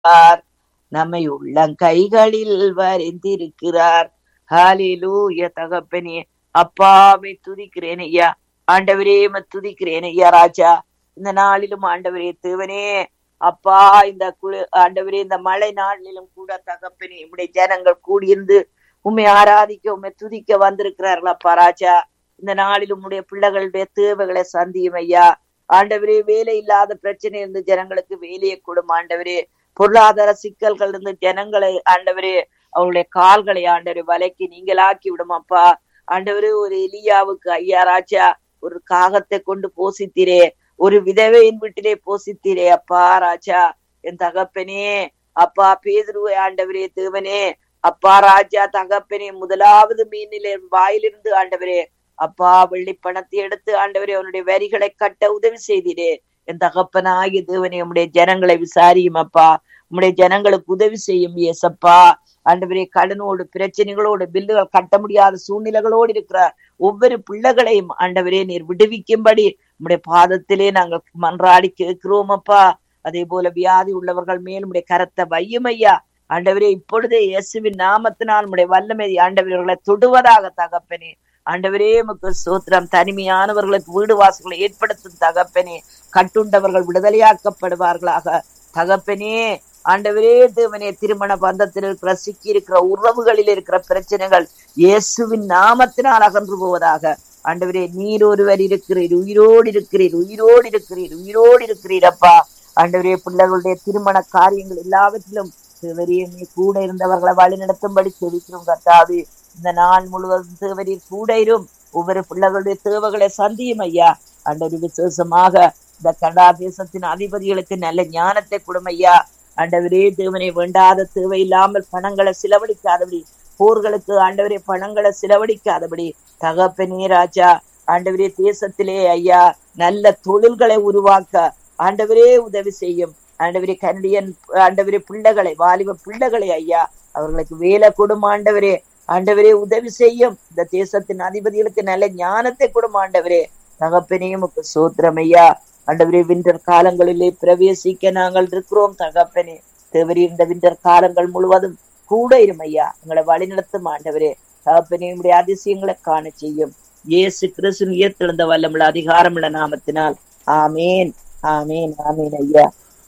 இருக்கிறார் நம்மை உள்ளங்கைகளில் வரைந்திருக்கிறார் ஹalleluya தகப்பனே அப்பாவை துதிக்கிறேன் ஐயா ஆண்டவரே உம்மை துதிக்கிறேன் ஐயா ராஜா இந்த நாளிலும் ஆண்டவரே தேவனே அப்பா இந்த குளு ஆண்டவரே இந்த மழை நாளிலும் கூட தகப்பனே உம்முடைய ஜனங்கள் கூடியிருந்து உம்மை ஆராதிக்க உம்மை துதிக்க வந்திருக்கிறார்கள் அப்பா ராஜா இந்த நாளில் உம்முடைய பிள்ளைகளுடைய தேவைகளை சந்தியும் ஐயா ஆண்டவரே வேலை இல்லாத பிரச்சனை இருந்து ஜனங்களுக்கு வேலையை கொடும் ஆண்டவரே பொருளாதார சிக்கல்கள் இருந்து ஜனங்களை ஆண்டவரே அவருடைய கால்களை ஆண்டவரே வலைக்கு நீங்களாக்கி விடும் அப்பா ஆண்டவரே ஒரு எலியாவுக்கு ஐயா ராஜா ஒரு காகத்தை கொண்டு போசித்தீரே ஒரு விதவையின் வீட்டிலே போசித்தீரே அப்பா ராஜா என் தகப்பனே அப்பா பேதுருவை ஆண்டவரே தேவனே அப்பா ராஜா தகப்பனே முதலாவது மீனிலே வாயிலிருந்து ஆண்டவரே அப்பா வெள்ளி பணத்தை எடுத்து ஆண்டவரே அவனுடைய வரிகளை கட்ட உதவி செய்தீரே என் தகப்பனாகிய தேவனே உம்முடைய ஜனங்களை விசாரியும் அப்பா உம்முடைய ஜனங்களுக்கு உதவி செய்யும் ஏசப்பா ஆண்டவரே கடனோடு பிரச்சனைகளோடு பில்லுகள் கட்ட முடியாத சூழ்நிலைகளோடு இருக்கிற ஒவ்வொரு பிள்ளைகளையும் ஆண்டவரே நீர் விடுவிக்கும்படி உம்முடைய பாதத்திலே நாங்கள் மன்றாடி கேட்கிறோம் அப்பா அதே போல வியாதி உள்ளவர்கள் மேல் உடைய கரத்தை வையும் ஐயா ஆண்டவரே இப்பொழுதே இயேசுவின் நாமத்தினால் உடைய வல்லமை ஆண்டவர்களை தொடுவதாக தகப்பனே ஆண்டவரே உமக்கு சோத்திரம் தனிமையானவர்களுக்கு வீடு வாசல்களை ஏற்படுத்தும் தகப்பனே கட்டுண்டவர்கள் விடுதலையாக்கப்படுவார்களாக தகப்பனே ஆண்டவரே தேவனே திருமண பந்தத்தில் இருக்கிற சிக்கி இருக்கிற உறவுகளில் இருக்கிற பிரச்சனைகள் இயேசுவின் நாமத்தினால் அகன்று போவதாக ஆண்டவரே நீர் ஒருவர் இருக்கிறீர் உயிரோடு இருக்கிறீர் உயிரோடு இருக்கிறீர் உயிரோடு இருக்கிறீர் அப்பா ஆண்டவரே பிள்ளைகளுடைய திருமண காரியங்கள் எல்லாவற்றிலும் தேவரையுமே கூட இருந்தவர்களை வழி நடத்தும்படி செவிக்கிறோம் கத்தாது இந்த நாள் முழுவதும் தேவரீர் கூட இரும் ஒவ்வொரு பிள்ளைகளுடைய தேவைகளை சந்தியும் ஐயா ஆண்டவர் விசேஷமாக இந்த கனடா தேசத்தின் அதிபதிகளுக்கு நல்ல ஞானத்தை கொடுமையா ஐயா ஆண்டவரே தேவனை வேண்டாத தேவை இல்லாமல் பணங்களை செலவழிக்காதபடி போர்களுக்கு ஆண்டவரே பணங்களை செலவழிக்காதபடி தகப்பனே ராஜா ஆண்டவரே தேசத்திலே ஐயா நல்ல தொழில்களை உருவாக்க ஆண்டவரே உதவி செய்யும் ஆண்டவரே கனடியன் ஆண்டவரே பிள்ளைகளை வாலிப பிள்ளைகளை ஐயா அவர்களுக்கு வேலை கொடும் ஆண்டவரே ஆண்டவரே உதவி செய்யும் இந்த தேசத்தின் அதிபதிகளுக்கு நல்ல ஞானத்தை கொடும் ஆண்டவரே தகப்பனே உமக்கு சோத்திரம் ஐயா ஆண்டவரே விண்டர் காலங்களிலே பிரவேசிக்க நாங்கள் இருக்கிறோம் தகப்பனே தேவரே இந்த விண்டர் காலங்கள் முழுவதும் கூட இருமையா எங்களை வழிநடத்தும் ஆண்டவரே தகப்பனே உடைய அதிசயங்களை காண செய்யும் இயேசு கிறிஸ்து உயர்த்தெழுந்த வல்லமுள்ள அதிகாரமுள்ள நாமத்தினால் ஆமேன் ஆமேன் ஆமேன் ஐயா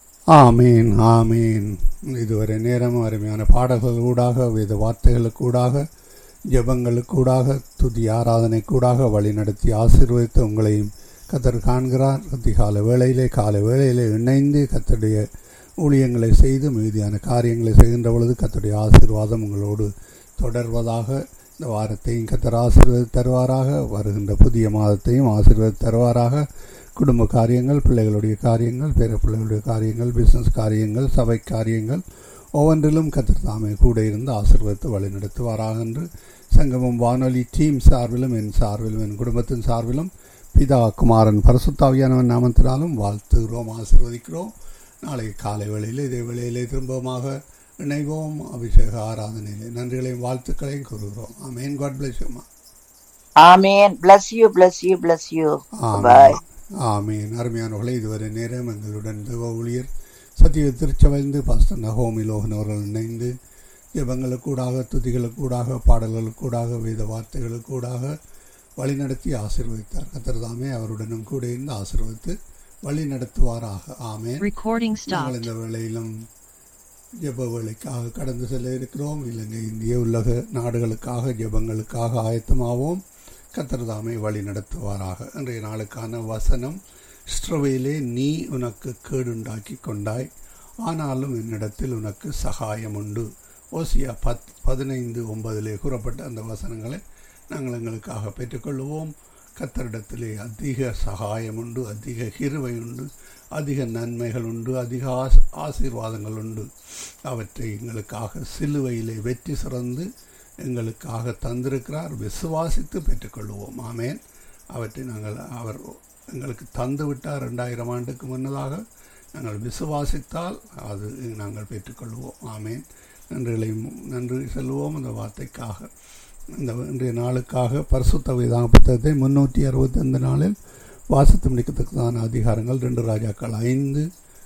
ஆமீன் ஆமீன் இதுவரை நேரம் அருமையான பாடல்களூடாக வேத வார்த்தைகளுக்கூடாக ஜெபங்களுக்கூடாக துதி ஆராதனைக்கூடாக வழிநடத்தி ஆசீர்வதித்து உங்களையும் கத்தர் காண்கிறார் அதிகால வேளையிலே கால வேளையிலே இணைந்து கத்தருடைய ஊழியங்களை செய்து மீதியான காரியங்களை செய்கின்ற பொழுது கத்தருடைய ஆசீர்வாதம் உங்களோடு தொடர்வதாக இந்த வாரத்தையும் கத்தர் ஆசீர்வதி தருவாராக வருகின்ற புதிய மாதத்தையும் ஆசீர்வதி தருவாராக குடும்ப காரியங்கள் பிள்ளைகளுடைய காரியங்கள் பிற பிள்ளைகளுடைய காரியங்கள் பிஸ்னஸ் காரியங்கள் சபை காரியங்கள் ஒவ்வொன்றிலும் கத்தர் தாமே கூட இருந்து ஆசீர்வதித்து வழிநடத்துவாராக என்று சங்கமம் வானொலி டீம் சார்பிலும் என் சார்பிலும் என் குடும்பத்தின் சார்பிலும் பிதா குமாரன் பரசுத்தாவியானவன் நாமத்தினாலும் வாழ்த்துகிறோம் ஆசீர்வதிக்கிறோம் நாளை காலை வேளையில் இதே வேளையிலே திரும்பமாக இணைவோம் அபிஷேக ஆராதனையிலே நன்றிகளையும் வாழ்த்துக்களையும் கூறுகிறோம் ஆமேன் காட் பிளஸ் யூமா amen bless you bless you bless you bye ஆமீன் ஆமீன் அருமையானவர்களே இதுவரை நேரம் எங்களுடன் தேவ ஊழியர் சத்திய திருச்சபைந்து பாஸ்டர் நகோமி லோகன் அவர்கள் இணைந்து ஜெபங்களுக்கூடாக துதிகளுக்கூடாக பாடல்களுக்கூடாக வேத வார்த்தைகளுக்கூடாக வழிநடத்தி ஆசீர்வதித்தார் கத்தர்தாமே அவருடனும் கூட இருந்து ஆசீர்வதித்து வழி நடத்துவாராக ஆமேன் Recording நாங்கள் stopped. இந்த வேளையிலும் ஜெப வேலைக்காக கடந்து செல்ல இருக்கிறோம் இலங்கை இந்திய உலக நாடுகளுக்காக ஜெபங்களுக்காக ஆயத்தமாவோம் கத்தர்தாமே வழி நடத்துவாராக இன்றைய நாளுக்கான வசனம் ஸ்ட்ரவையிலே நீ உனக்கு கேடுண்டாக்கி கொண்டாய் ஆனாலும் என்னிடத்தில் உனக்கு சகாயம் உண்டு ஓசியா பத் பதினைந்து ஒன்பதிலே கூறப்பட்ட அந்த வசனங்களை நாங்கள் எங்களுக்காக பெற்றுக்கொள்வோம் கத்தரிடத்திலே அதிக சகாயம் உண்டு அதிக கிருவை உண்டு அதிக நன்மைகள் உண்டு அதிக ஆஸ் ஆசீர்வாதங்கள் உண்டு அவற்றை எங்களுக்காக சிலுவையிலே வெற்றி சிறந்து எங்களுக்காக தந்திருக்கிறார் விசுவாசித்து பெற்றுக்கொள்வோம் ஆமேன் அவற்றை நாங்கள் அவர் எங்களுக்கு தந்து விட்டார் ரெண்டாயிரம் ஆண்டுக்கு முன்னதாக நாங்கள் விசுவாசித்தால் அது நாங்கள் பெற்றுக்கொள்வோம் ஆமேன் நன்றிகளையும் நன்றி செல்வோம் அந்த வார்த்தைக்காக இந்த இன்றைய நாளுக்காக பரிசுத்த வேதாங்க புத்தகத்தை முன்னூற்றி அறுபத்தைந்து நாளில் வாசித்து முடிக்கத்தக்கதான அதிகாரங்கள் ரெண்டு ராஜாக்கள் ஐந்து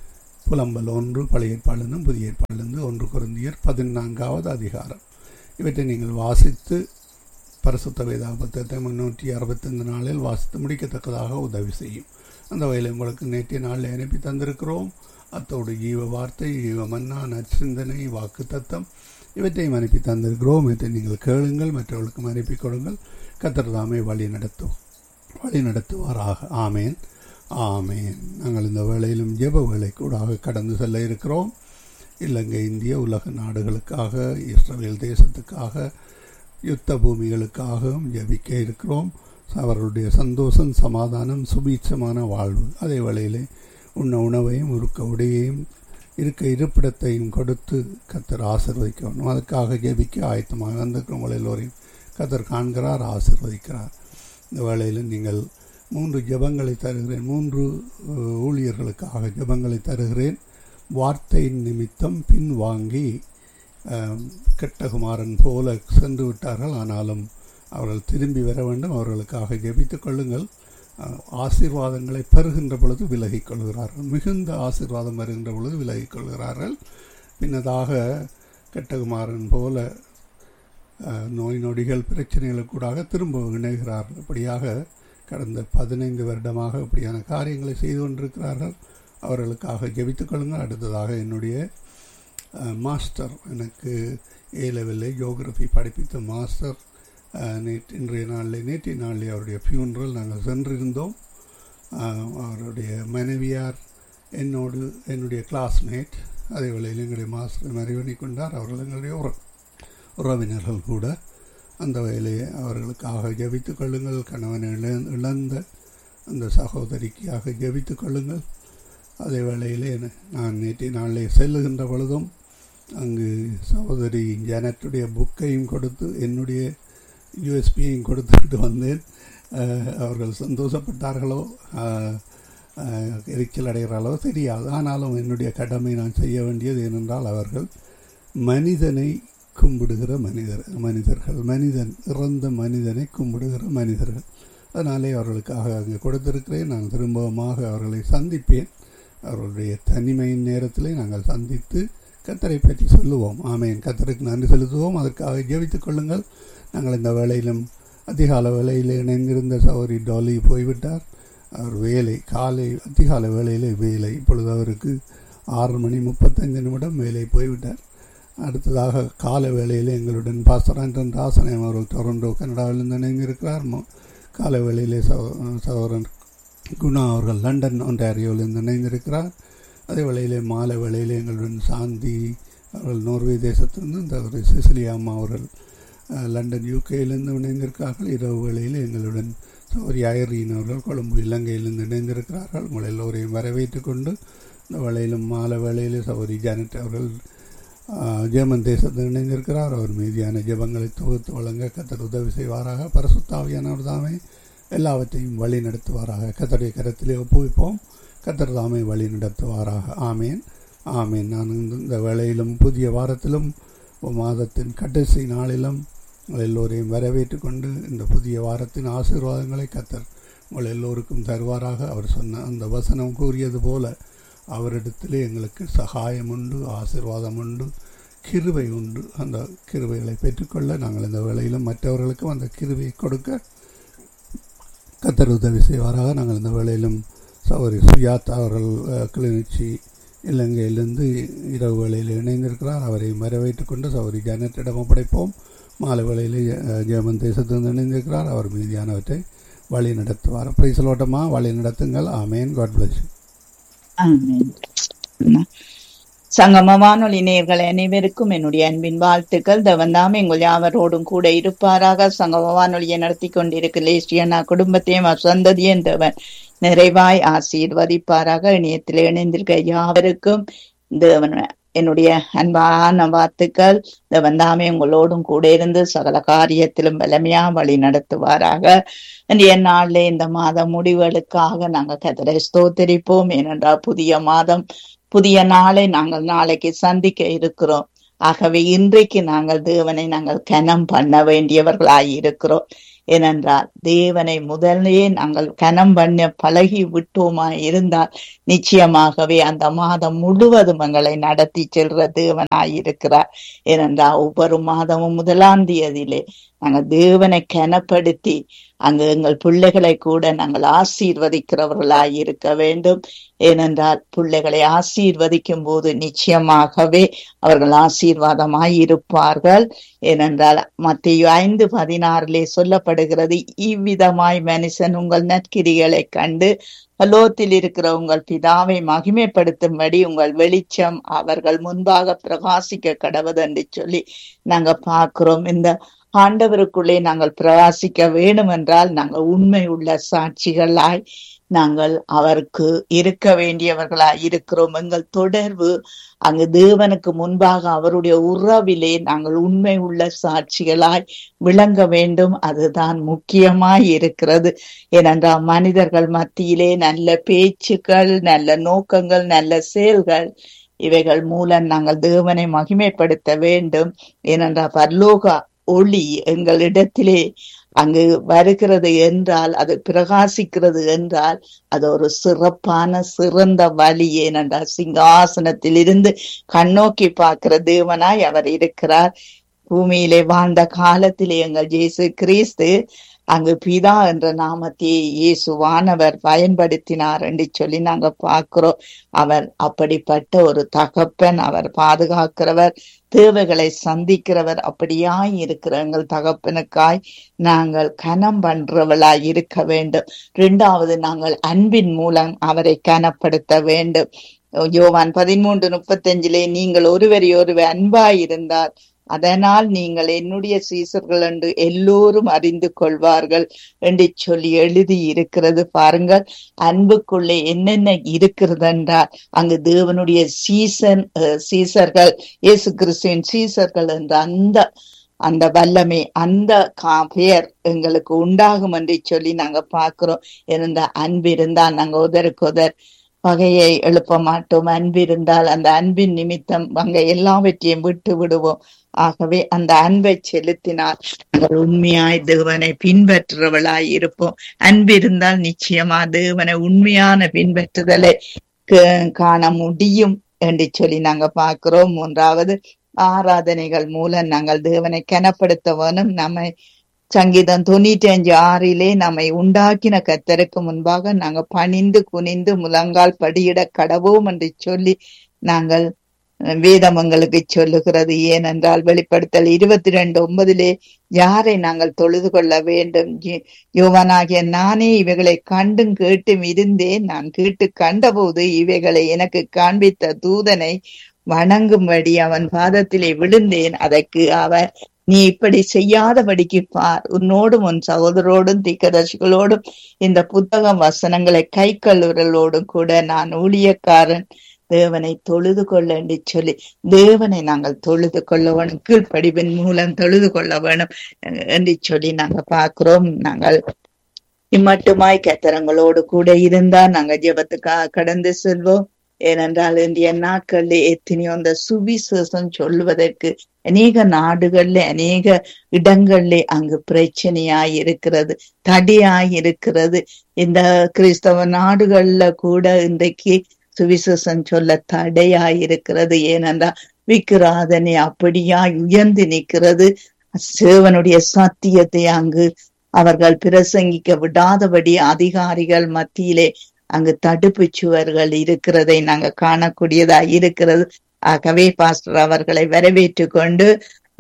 புலம்பல் ஒன்று பழைய ஏற்பாடிலிருந்தும் புதிய ஏற்பாடிலிருந்து ஒன்று குருந்தியர் பதினான்காவது அதிகாரம் இவற்றை நீங்கள் வாசித்து பரிசுத்த வேதா புத்தகத்தை முன்னூற்றி அறுபத்தைந்து நாளில் வாசித்து முடிக்கத்தக்கதாக உதவி செய்யும் அந்த வகையில் உங்களுக்கு நேற்றைய நாளில் அனுப்பி தந்திருக்கிறோம் அத்தோடு ஜீவ வார்த்தை ஜீவ மன்னா நற்சிந்தனை வாக்கு தத்தம் இவற்றையும் அனுப்பி தந்திருக்கிறோம் இவற்றை நீங்கள் கேளுங்கள் மற்றவர்களுக்கும் அனுப்பி கொடுங்கள் கத்தர் தாமே வழி நடத்தும் வழி நடத்துவாராக ஆமேன் ஆமேன் நாங்கள் இந்த வேளையிலும் ஜெப வேலை கூடாக கடந்து செல்ல இருக்கிறோம் இலங்கை இந்திய உலக நாடுகளுக்காக இஸ்ரேல் தேசத்துக்காக யுத்த பூமிகளுக்காகவும் ஜபிக்க இருக்கிறோம் அவர்களுடைய சந்தோஷம் சமாதானம் சுபீட்சமான வாழ்வு அதே வேளையிலே உண்ண உணவையும் உருக்க உடையையும் இருக்க இருப்பிடத்தையும் கொடுத்து கத்தர் ஆசிர்வதிக்கணும் அதுக்காக ஜெபிக்க ஆயத்தமாக வந்திருக்கிறவங்க எல்லோரையும் கத்தர் காண்கிறார் ஆசிர்வதிக்கிறார் இந்த வேளையில் நீங்கள் மூன்று ஜபங்களை தருகிறேன் மூன்று ஊழியர்களுக்காக ஜபங்களை தருகிறேன் வார்த்தையின் நிமித்தம் பின் வாங்கி கெட்டகுமாரன் போல சென்று விட்டார்கள் ஆனாலும் அவர்கள் திரும்பி வர வேண்டும் அவர்களுக்காக ஜெபித்துக் கொள்ளுங்கள் ஆசீர்வாதங்களை பெறுகின்ற பொழுது விலகிக் கொள்கிறார்கள் மிகுந்த ஆசீர்வாதம் வருகின்ற பொழுது விலகிக் கொள்கிறார்கள் பின்னதாக கெட்டகுமாரன் போல நோய் நொடிகள் பிரச்சனைகளுக்கூடாக திரும்ப இணைகிறார்கள் இப்படியாக கடந்த பதினைந்து வருடமாக இப்படியான காரியங்களை செய்து கொண்டிருக்கிறார்கள் அவர்களுக்காக ஜெபித்துக் கொள்ளுங்கள் அடுத்ததாக என்னுடைய மாஸ்டர் எனக்கு ஏ லெவலில் ஜியோகிரஃபி படிப்பித்த மாஸ்டர் நேற்று இன்றைய நாளில் நேற்றைய நாளில் அவருடைய ஃபியூனரல் நாங்கள் சென்றிருந்தோம் அவருடைய மனைவியார் என்னோடு என்னுடைய கிளாஸ்மேட் அதே வேளையில் எங்களுடைய மாஸ்டர் மறைவணி கொண்டார் அவர்கள் எங்களுடைய உற உறவினர்கள் கூட அந்த வகையிலே அவர்களுக்காக ஜபித்துக் கொள்ளுங்கள் கணவன் இழந்த அந்த சகோதரிக்காக ஜபித்துக் கொள்ளுங்கள் அதே வேளையிலே நான் நேற்றைய நாளிலே செல்லுகின்ற பொழுதும் அங்கு சகோதரி ஜனத்துடைய புக்கையும் கொடுத்து என்னுடைய யூஎஸ்பியையும் கொடுத்துட்டு வந்தேன் அவர்கள் சந்தோஷப்பட்டார்களோ எரிச்சல் அடைகிறார்களோ தெரியாது ஆனாலும் என்னுடைய கடமை நான் செய்ய வேண்டியது ஏனென்றால் அவர்கள் மனிதனை கும்பிடுகிற மனிதர் மனிதர்கள் மனிதன் இறந்த மனிதனை கும்பிடுகிற மனிதர்கள் அதனாலே அவர்களுக்காக அங்கே கொடுத்திருக்கிறேன் நான் திரும்பமாக அவர்களை சந்திப்பேன் அவர்களுடைய தனிமையின் நேரத்திலே நாங்கள் சந்தித்து கத்தரை பற்றி சொல்லுவோம் ஆமேன் கத்தருக்கு நன்றி செலுத்துவோம் அதற்காக ஜெபித்துக் கொள்ளுங்கள் நாங்கள் இந்த வேலையிலும் அதிகால வேலையில் இணைந்திருந்த சௌரி டாலி போய்விட்டார் அவர் வேலை காலை அதிகால வேலையிலே வேலை இப்பொழுது அவருக்கு ஆறு மணி முப்பத்தைந்து நிமிடம் வேலை போய்விட்டார் அடுத்ததாக கால வேளையில் எங்களுடன் பாஸ்டர் ஆண்டன் ராசனயம் அவர்கள் டொரண்டோ கனடாவிலிருந்து இணைந்திருக்கிறார் கால வேளையிலே சகோதரன் குணா அவர்கள் லண்டன் ஒன்டாரியோவிலிருந்து இணைந்திருக்கிறார் அதே வேளையிலே மாலை வேளையிலே எங்களுடன் சாந்தி அவர்கள் நோர்வே தேசத்திலிருந்து இந்த ஒரு சிசிலியா அம்மா அவர்கள் லண்டன் யூகேயிலிருந்து இணைந்திருக்கிறார்கள் இரவு வேளையில் எங்களுடன் சௌரி ஐரீன் அவர்கள் கொழும்பு இலங்கையிலிருந்து இணைந்திருக்கிறார்கள் உங்கள் எல்லோரையும் வரவேற்று கொண்டு இந்த வேளையிலும் மாலை வேளையிலே சௌரி ஜானட் அவர்கள் ஜெர்மன் தேசத்தில் இணைந்திருக்கிறார் அவர் மீதியான ஜெபங்களை தொகுத்து வழங்க கத்தர் உதவி செய்வாராக பரசுத்தாவியானவர் தாமே எல்லாவற்றையும் வழி நடத்துவாராக கத்தருடைய கரத்திலே ஒப்புவிப்போம் கத்தர் தாமே வழி நடத்துவாராக ஆமேன் ஆமேன் நான் இந்த வேளையிலும் புதிய வாரத்திலும் மாதத்தின் கடைசி நாளிலும் உங்கள் எல்லோரையும் வரவேற்று கொண்டு இந்த புதிய வாரத்தின் ஆசீர்வாதங்களை கத்தர் உங்கள் எல்லோருக்கும் தருவாராக அவர் சொன்ன அந்த வசனம் கூறியது போல அவரிடத்திலே எங்களுக்கு சகாயம் உண்டு ஆசிர்வாதம் உண்டு கிருவை உண்டு அந்த கிருவைகளை பெற்றுக்கொள்ள நாங்கள் இந்த வேளையிலும் மற்றவர்களுக்கும் அந்த கிருவையை கொடுக்க கத்தர் உதவி செய்வாராக நாங்கள் இந்த வேளையிலும் சௌரி சுயாத் அவர்கள் கிளிநொச்சி இலங்கையிலிருந்து இரவு வேளையில் இணைந்திருக்கிறார் அவரை வரவேற்றுக் கொண்டு சௌரி ஜானத்திடம் ஒப்படைப்போம் மாலை வேளையில் ஜெர்மன் தேசத்திலிருந்து இணைந்திருக்கிறார் அவர் மீதியானவற்றை வழி நடத்துவார் பிரைசலோட்டமா வழி நடத்துங்கள் ஆமேன் காட் பிளஸ் சங்கம வானொலி நேர்கள் அனைவருக்கும் என்னுடைய அன்பின் வாழ்த்துக்கள் தவந்தாம் எங்கள் யாவரோடும் கூட இருப்பாராக சங்கம வானொலியை நடத்தி கொண்டிருக்க லேஸ்டியனா குடும்பத்தையும் சந்ததியும் தேவன் நிறைவாய் ஆசீர்வதிப்பாராக இணையத்தில் இணைந்திருக்க யாவருக்கும் தேவன் என்னுடைய அன்பான வாழ்த்துக்கள் தேவன் தாமே உங்களோடும் கூட இருந்து சகல காரியத்திலும் பலமையா வழி நடத்துவாராக இன்றைய நாளிலே இந்த மாத முடிவுகளுக்காக நாங்கள் கதிரை ஸ்தோத்தரிப்போம் ஏனென்றால் புதிய மாதம் புதிய நாளை நாங்கள் நாளைக்கு சந்திக்க இருக்கிறோம் ஆகவே இன்றைக்கு நாங்கள் தேவனை நாங்கள் கனம் பண்ண வேண்டியவர்களாய் இருக்கிறோம் ஏனென்றால் தேவனை முதலே நாங்கள் கனம் பண்ண பழகி விட்டோமா இருந்தால் நிச்சயமாகவே அந்த மாதம் முழுவதும் எங்களை நடத்தி செல்ற தேவனாய் இருக்கிறார் ஏனென்றால் ஒவ்வொரு மாதமும் முதலாம் தேதியிலே நாங்கள் தேவனை கனப்படுத்தி அங்கு எங்கள் பிள்ளைகளை கூட நாங்கள் ஆசீர்வதிக்கிறவர்களாய் இருக்க வேண்டும் ஏனென்றால் பிள்ளைகளை ஆசீர்வதிக்கும் போது நிச்சயமாகவே அவர்கள் ஆசீர்வாதமாய் இருப்பார்கள் ஏனென்றால் மத்திய ஐந்து பதினாறிலே சொல்லப்படுகிறது இவ்விதமாய் மனுஷன் உங்கள் நற்கிரிகளை கண்டு பலோத்தில் இருக்கிற உங்கள் பிதாவை மகிமைப்படுத்தும்படி உங்கள் வெளிச்சம் அவர்கள் முன்பாக பிரகாசிக்க கடவுது என்று சொல்லி நாங்க பார்க்கிறோம் இந்த ஆண்டவருக்குள்ளே நாங்கள் பிரகாசிக்க வேண்டும் என்றால் நாங்கள் உண்மை உள்ள சாட்சிகளாய் நாங்கள் அவருக்கு இருக்க வேண்டியவர்களாய் இருக்கிறோம் எங்கள் தொடர்பு அங்கு தேவனுக்கு முன்பாக அவருடைய உறவிலே நாங்கள் உண்மை உள்ள சாட்சிகளாய் விளங்க வேண்டும் அதுதான் முக்கியமாய் இருக்கிறது ஏனென்றால் மனிதர்கள் மத்தியிலே நல்ல பேச்சுக்கள் நல்ல நோக்கங்கள் நல்ல செயல்கள் இவைகள் மூலம் நாங்கள் தேவனை மகிமைப்படுத்த வேண்டும் ஏனென்றால் பரலோக ஒளி எங்களிடத்திலே அங்கு வருகிறது என்றால் அது பிரகாசிக்கிறது என்றால் அது ஒரு சிறப்பான சிறந்த வழி ஏனென்றால் சிங்காசனத்தில் இருந்து கண்ணோக்கி பார்க்கிற தேவனாய் அவர் இருக்கிறார் பூமியிலே வாழ்ந்த காலத்திலே எங்கள் ஜேசு கிறிஸ்து அங்கு பிதா என்ற நாமத்தை இயேசுவானவர் பயன்படுத்தினார் என்று சொல்லி நாங்க பார்க்கிறோம் அவர் அப்படிப்பட்ட ஒரு தகப்பன் அவர் பாதுகாக்கிறவர் தேவைகளை சந்திக்கிறவர் அப்படியாய் இருக்கிற எங்கள் தகப்பனுக்காய் நாங்கள் கனம் பண்றவளாய் இருக்க வேண்டும் இரண்டாவது நாங்கள் அன்பின் மூலம் அவரை கனப்படுத்த வேண்டும் யோவான் பதிமூன்று முப்பத்தஞ்சிலே நீங்கள் ஒருவரை ஒருவர் அன்பாய் இருந்தால் அதனால் நீங்கள் என்னுடைய சீசர்கள் என்று எல்லோரும் அறிந்து கொள்வார்கள் என்று சொல்லி எழுதி இருக்கிறது பாருங்கள் அன்புக்குள்ளே என்னென்ன இருக்கிறது என்றால் அங்கு தேவனுடைய சீசன் சீசர்கள் இயேசு கிறிஸ்துவின் சீசர்கள் என்ற அந்த அந்த வல்லமை அந்த பெயர் எங்களுக்கு உண்டாகும் என்று சொல்லி நாங்க பாக்குறோம் இருந்த அன்பு இருந்தால் நாங்க உதருக்கு உதர் பகையை எழுப்ப மாட்டோம் அன்பு இருந்தால் அந்த அன்பின் நிமித்தம் அங்க எல்லாவற்றையும் விட்டு விடுவோம் ஆகவே அந்த அன்பை செலுத்தினால் நாங்கள் உண்மையாய் தேவனை பின்பற்றுறவளாய் இருப்போம் அன்பு இருந்தால் நிச்சயமா தேவனை உண்மையான பின்பற்றுதலை காண முடியும் என்று சொல்லி நாங்க பார்க்கிறோம் மூன்றாவது ஆராதனைகள் மூலம் நாங்கள் தேவனை கனப்படுத்த வேணும் நம்மை சங்கீதம் தொண்ணூற்றி அஞ்சு ஆறிலே நம்மை உண்டாக்கின கத்தருக்கு முன்பாக நாங்க பணிந்து குனிந்து முழங்கால் படியிட கடவோம் என்று சொல்லி நாங்கள் வேதம் எங்களுக்கு சொல்லுகிறது ஏனென்றால் வெளிப்படுத்தல் இருபத்தி ரெண்டு ஒன்பதிலே யாரை நாங்கள் தொழுது கொள்ள வேண்டும் யோவனாகிய நானே இவைகளை கண்டும் கேட்டும் இருந்தேன் நான் கேட்டு கண்டபோது இவைகளை எனக்கு காண்பித்த தூதனை வணங்கும்படி அவன் பாதத்திலே விழுந்தேன் அதற்கு அவர் நீ இப்படி செய்யாதபடிக்கு பார் உன்னோடும் உன் சகோதரோடும் தீக்கதர்சிகளோடும் இந்த புத்தகம் வசனங்களை கை கல்லுறலோடும் கூட நான் ஊழியக்காரன் தேவனை தொழுது கொள்ள என்று சொல்லி தேவனை நாங்கள் தொழுது கொள்ள வேணும் கீழ்ப்படிவின் மூலம் தொழுது கொள்ள வேணும் என்று சொல்லி நாங்க பாக்குறோம் நாங்கள் இம்மட்டுமாய் கத்திரங்களோடு கூட இருந்தா நாங்க ஜெபத்துக்காக கடந்து செல்வோம் ஏனென்றால் இந்திய நாட்கள்ல எத்தனையோ அந்த சுவிசேஷம் சொல்லுவதற்கு அநேக நாடுகள்ல அநேக இடங்கள்ல அங்கு பிரச்சனையாய் இருக்கிறது தடையாய் இருக்கிறது இந்த கிறிஸ்தவ நாடுகள்ல கூட இன்றைக்கு சுவிசேஷம் சொல்ல தடையாய் இருக்கிறது ஏனென்றால் விக்கிராதனை அப்படியாய் உயர்ந்து நிற்கிறது சேவனுடைய சத்தியத்தை அங்கு அவர்கள் பிரசங்கிக்க விடாதபடி அதிகாரிகள் மத்தியிலே அங்கு தடுப்பு சுவர்கள் இருக்கிறதை நாங்க காணக்கூடியதா இருக்கிறது ஆகவே பாஸ்டர் அவர்களை வரவேற்று கொண்டு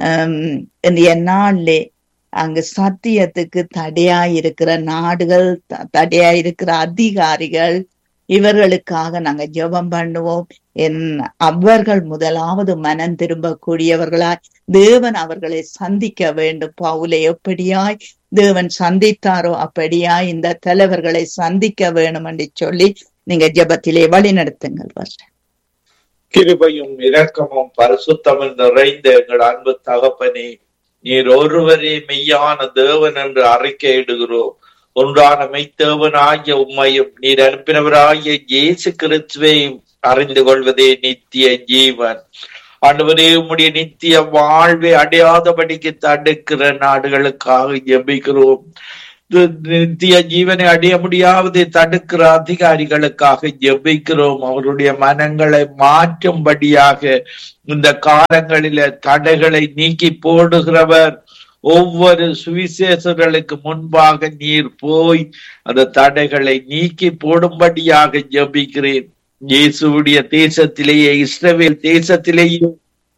இன்றைய நாளிலே அங்கு சத்தியத்துக்கு தடையாயிருக்கிற நாடுகள் தடையாயிருக்கிற அதிகாரிகள் இவர்களுக்காக நாங்க ஜெபம் பண்ணுவோம் என் அவர்கள் முதலாவது மனம் திரும்பக்கூடியவர்களாய் தேவன் அவர்களை சந்திக்க வேண்டும் பவுலை எப்படியாய் தேவன் சந்தித்தாரோ அப்படியாய் இந்த தலைவர்களை சந்திக்க வேணும் என்று சொல்லி நீங்க ஜெபத்திலே வழி நடத்துங்கள் கிருபையும் இரக்கமும் பரிசுத்தமும் நிறைந்த எங்கள் அன்பு தகப்பனே நீர் ஒருவரே மெய்யான தேவன் என்று அறிக்கையிடுகிறோம் ஒன்றான மெய்த்தேவனாகிய உம்மையும் நீர் அனுப்பினவராகிய இயேசு கிறிஸ்துவை அறிந்து கொள்வதே நித்திய ஜீவன் ஆண்டவரே உம்முடைய நித்திய வாழ்வை அடையாதபடிக்கு தடுக்கிற நாடுகளுக்காக ஜெபிக்கிறோம் தி- நித்திய ஜீவனை அடைய முடியாவதை தடுக்கிற அதிகாரிகளுக்காக ஜெபிக்கிறோம் அவருடைய மனங்களை மாற்றும்படியாக இந்த காலங்களில தடைகளை நீக்கி போடுகிறவர் ஒவ்வொரு சுவிசேஷர்களுக்கு முன்பாக நீர் போய் அந்த தடைகளை நீக்கி போடும்படியாக ஜெபிக்கிறேன் இயேசுவுடைய தேசத்திலேயே இஸ்ரவேல் தேசத்திலேயே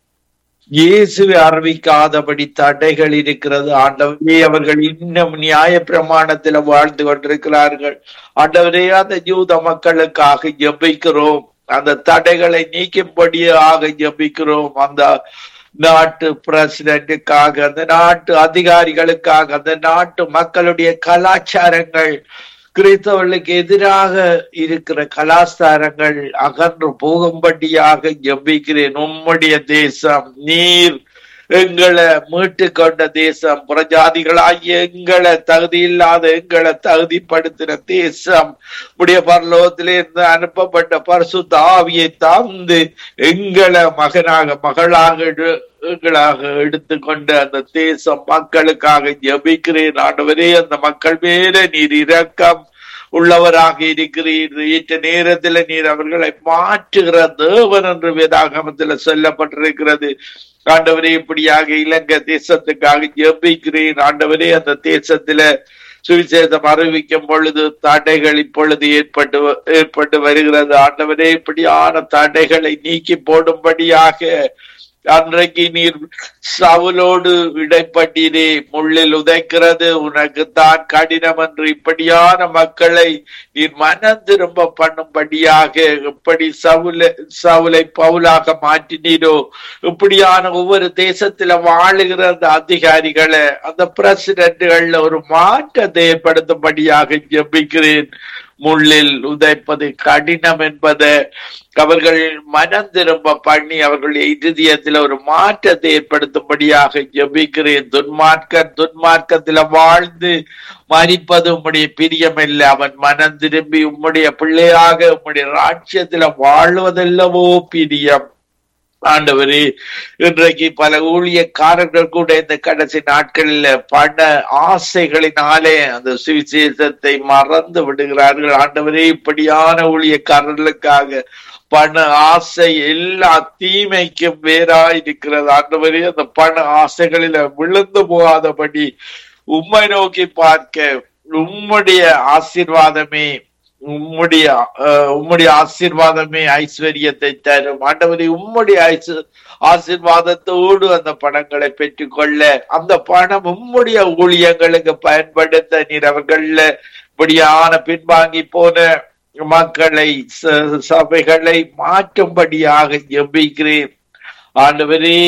இயேசுவை அறிவிக்காதபடி தடைகள் இருக்கிறது ஆண்டவரே அவர்கள் இன்னும் நியாய பிரமாணத்துல வாழ்ந்து கொண்டிருக்கிறார்கள் ஆண்டவரே அந்த யூத மக்களுக்காக ஜெபிக்கிறோம் அந்த தடைகளை நீக்கும்படியாக ஜெபிக்கிறோம் அந்த நாட்டு பிரசிடென்ட்டுக்காக அந்த நாட்டு அதிகாரிகளுக்காக அந்த நாட்டு மக்களுடைய கலாச்சாரங்கள் கிறிஸ்தவர்களுக்கு எதிராக இருக்கிற கலாச்சாரங்கள் அகன்று போகும்படியாக ஜெபிக்கிறேன் உம்முடைய தேசம் நீர் எங்களை மீட்டு கொண்ட தேசம் புறஜாதிகளாகிய எங்களை தகுதி இல்லாத எங்களை தகுதிப்படுத்தின தேசம் உடைய பரலோகத்திலே இருந்து அனுப்பப்பட்ட பரிசுத்த ஆவியை தாழ்ந்து எங்களை மகனாக மகளாக எடு- எங்களாக எடுத்துக்கொண்ட அந்த தேசம் மக்களுக்காக ஜெபிக்கிறேன் ஆண்டவரே அந்த மக்கள் மேல நீர் இரக்கம் உள்ளவராக இருக்கிறீர் ஏற்ற நேரத்தில் நீர் அவர்களை மாற்றுகிற தேவன் என்று வேதாகமத்தில் சொல்லப்பட்டிருக்கிறது ஆண்டவரே இப்படியாக இலங்கை தேசத்துக்காக ஜெபிக்கிறேன் ஆண்டவரே அந்த தேசத்தில சுவிசேஷம் அறிவிக்கும் பொழுது தடைகள் இப்பொழுது ஏற்பட்டு வ- ஏற்பட்டு வருகிறது ஆண்டவரே இப்படியான தடைகளை நீக்கி போடும்படியாக அன்றைக்கு நீர் சவுலோடு இடைப்பட்டீரே முள்ளில் உதைக்கிறது உனக்கு தான் கடினம் என்று இப்படியான மக்களை நீர் மனம் திரும்ப பண்ணும்படியாக எப்படி சவுல சவுலை பவுலாக மாற்றினீரோ இப்படியான ஒவ்வொரு தேசத்துல வாழுகிற அந்த அதிகாரிகளை அந்த பிரசிடென்ட்கள்ல ஒரு மாற்றத்தை ஏற்படுத்தும்படியாக ஜெபிக்கிறேன் முள்ளில் உதைப்பது கடினம் என்பதை அவர்கள் மனம் திரும்ப பண்ணி அவர்களுடைய இருதயத்தில் ஒரு மாற்றத்தை ஏற்படுத்தும்படியாக ஜெபிக்கிறேன் துன்மார்க்கன் துன்மார்க்கத்துல வாழ்ந்து மறிப்பது உம்முடைய பிரியமில்லை அவன் மனம் திரும்பி உம்முடைய பிள்ளையாக உம்முடைய ராட்சியத்துல வாழ்வதல்லவோ பிரியம் ஆண்டவரே இன்றைக்கு பல ஊழியக்காரர்கள் கூட இந்த கடைசி நாட்களில் பண ஆசைகளினாலே அந்த சுவிசேஷத்தை மறந்து விடுகிறார்கள் ஆண்டவரே இப்படியான ஊழியக்காரர்களுக்காக பண ஆசை எல்லா தீமைக்கும் வேறா இருக்கிறது ஆண்டவரே அந்த பண ஆசைகளில விழுந்து போகாதபடி உம்மை நோக்கி பார்க்க உம்முடைய ஆசீர்வாதமே உம்முடைய அஹ், உம்முடைய ஆசீர்வாதமே ஐஸ்வர்யத்தை தரும் ஆண்டவரே உம்முடைய ஐசு- ஆசீர்வாதத்தோடு அந்த பணங்களை பெற்றுக்கொள்ள அந்த பணம் உம்முடைய ஊழியங்களுக்கு பயன்படுத்த நீர் அவர்கள இப்படியான பின்வாங்கி போன மக்களை ச- சபைகளை மாற்றும்படியாக ஜெபிக்கிறேன் ஆண்டவரே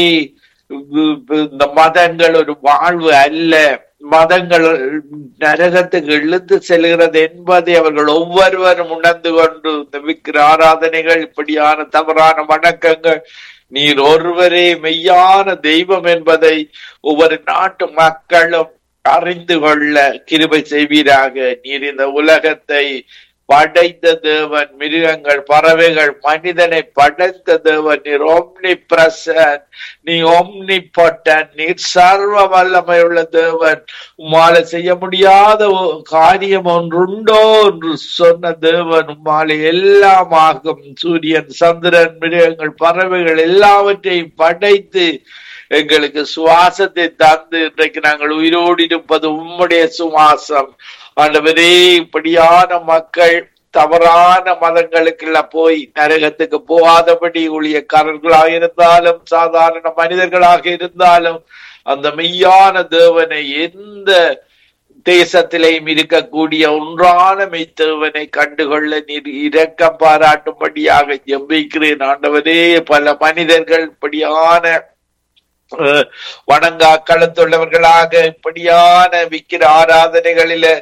இந்த மதங்கள் ஒரு வாழ்வு அல்ல மதங்கள் நரகத்துக்கு இழுத்து செல்கிறது என்பதை அவர்கள் ஒவ்வொருவரும் உணர்ந்து கொண்டு இந்த விக்கிர ஆராதனைகள் இப்படியான தவறான வணக்கங்கள் நீர் ஒருவரே மெய்யான தெய்வம் என்பதை ஒவ்வொரு நாட்டு மக்களும் அறிந்து கொள்ள கிருபை செய்வீராக நீர் இந்த உலகத்தை படைத்த தேவன் மிருகங்கள் பறவைகள் மனிதனை படைத்த தேவன் நீர் ஒம்னி பிரசன் நீ ஒம்னி பொட்டன் நீர் சர்வ வல்லமை உள்ள தேவன் உம்மால செய்ய முடியாத ஒ- காரியம் ஒன்றுண்டோ என்று சொன்ன தேவன் உம்மால எல்லாம் ஆகும் சூரியன் சந்திரன் மிருகங்கள் பறவைகள் எல்லாவற்றையும் படைத்து எங்களுக்கு சுவாசத்தை தந்து இன்றைக்கு நாங்கள் உயிரோடு இருப்பது உம்முடைய சுவாசம் ஆண்டவரே இப்படியான மக்கள் தவறான மதங்களுக்குள்ள போய் நரகத்துக்கு போகாதபடி ஊழியக்காரர்களாக இருந்தாலும் சாதாரண மனிதர்களாக இருந்தாலும் அந்த மெய்யான தேவனை எந்த தேசத்திலேயும் இருக்கக்கூடிய ஒன்றான மெய்த்தேவனை கண்டுகொள்ள நீர் இரக்கம் பாராட்டும்படியாக ஜெபிக்கிறேன் ஆண்டவரே பல மனிதர்கள் இப்படியான அஹ், வணங்கா களத்துள்ளவர்களாக இப்படியான விக்கிர ஆராதனைகளில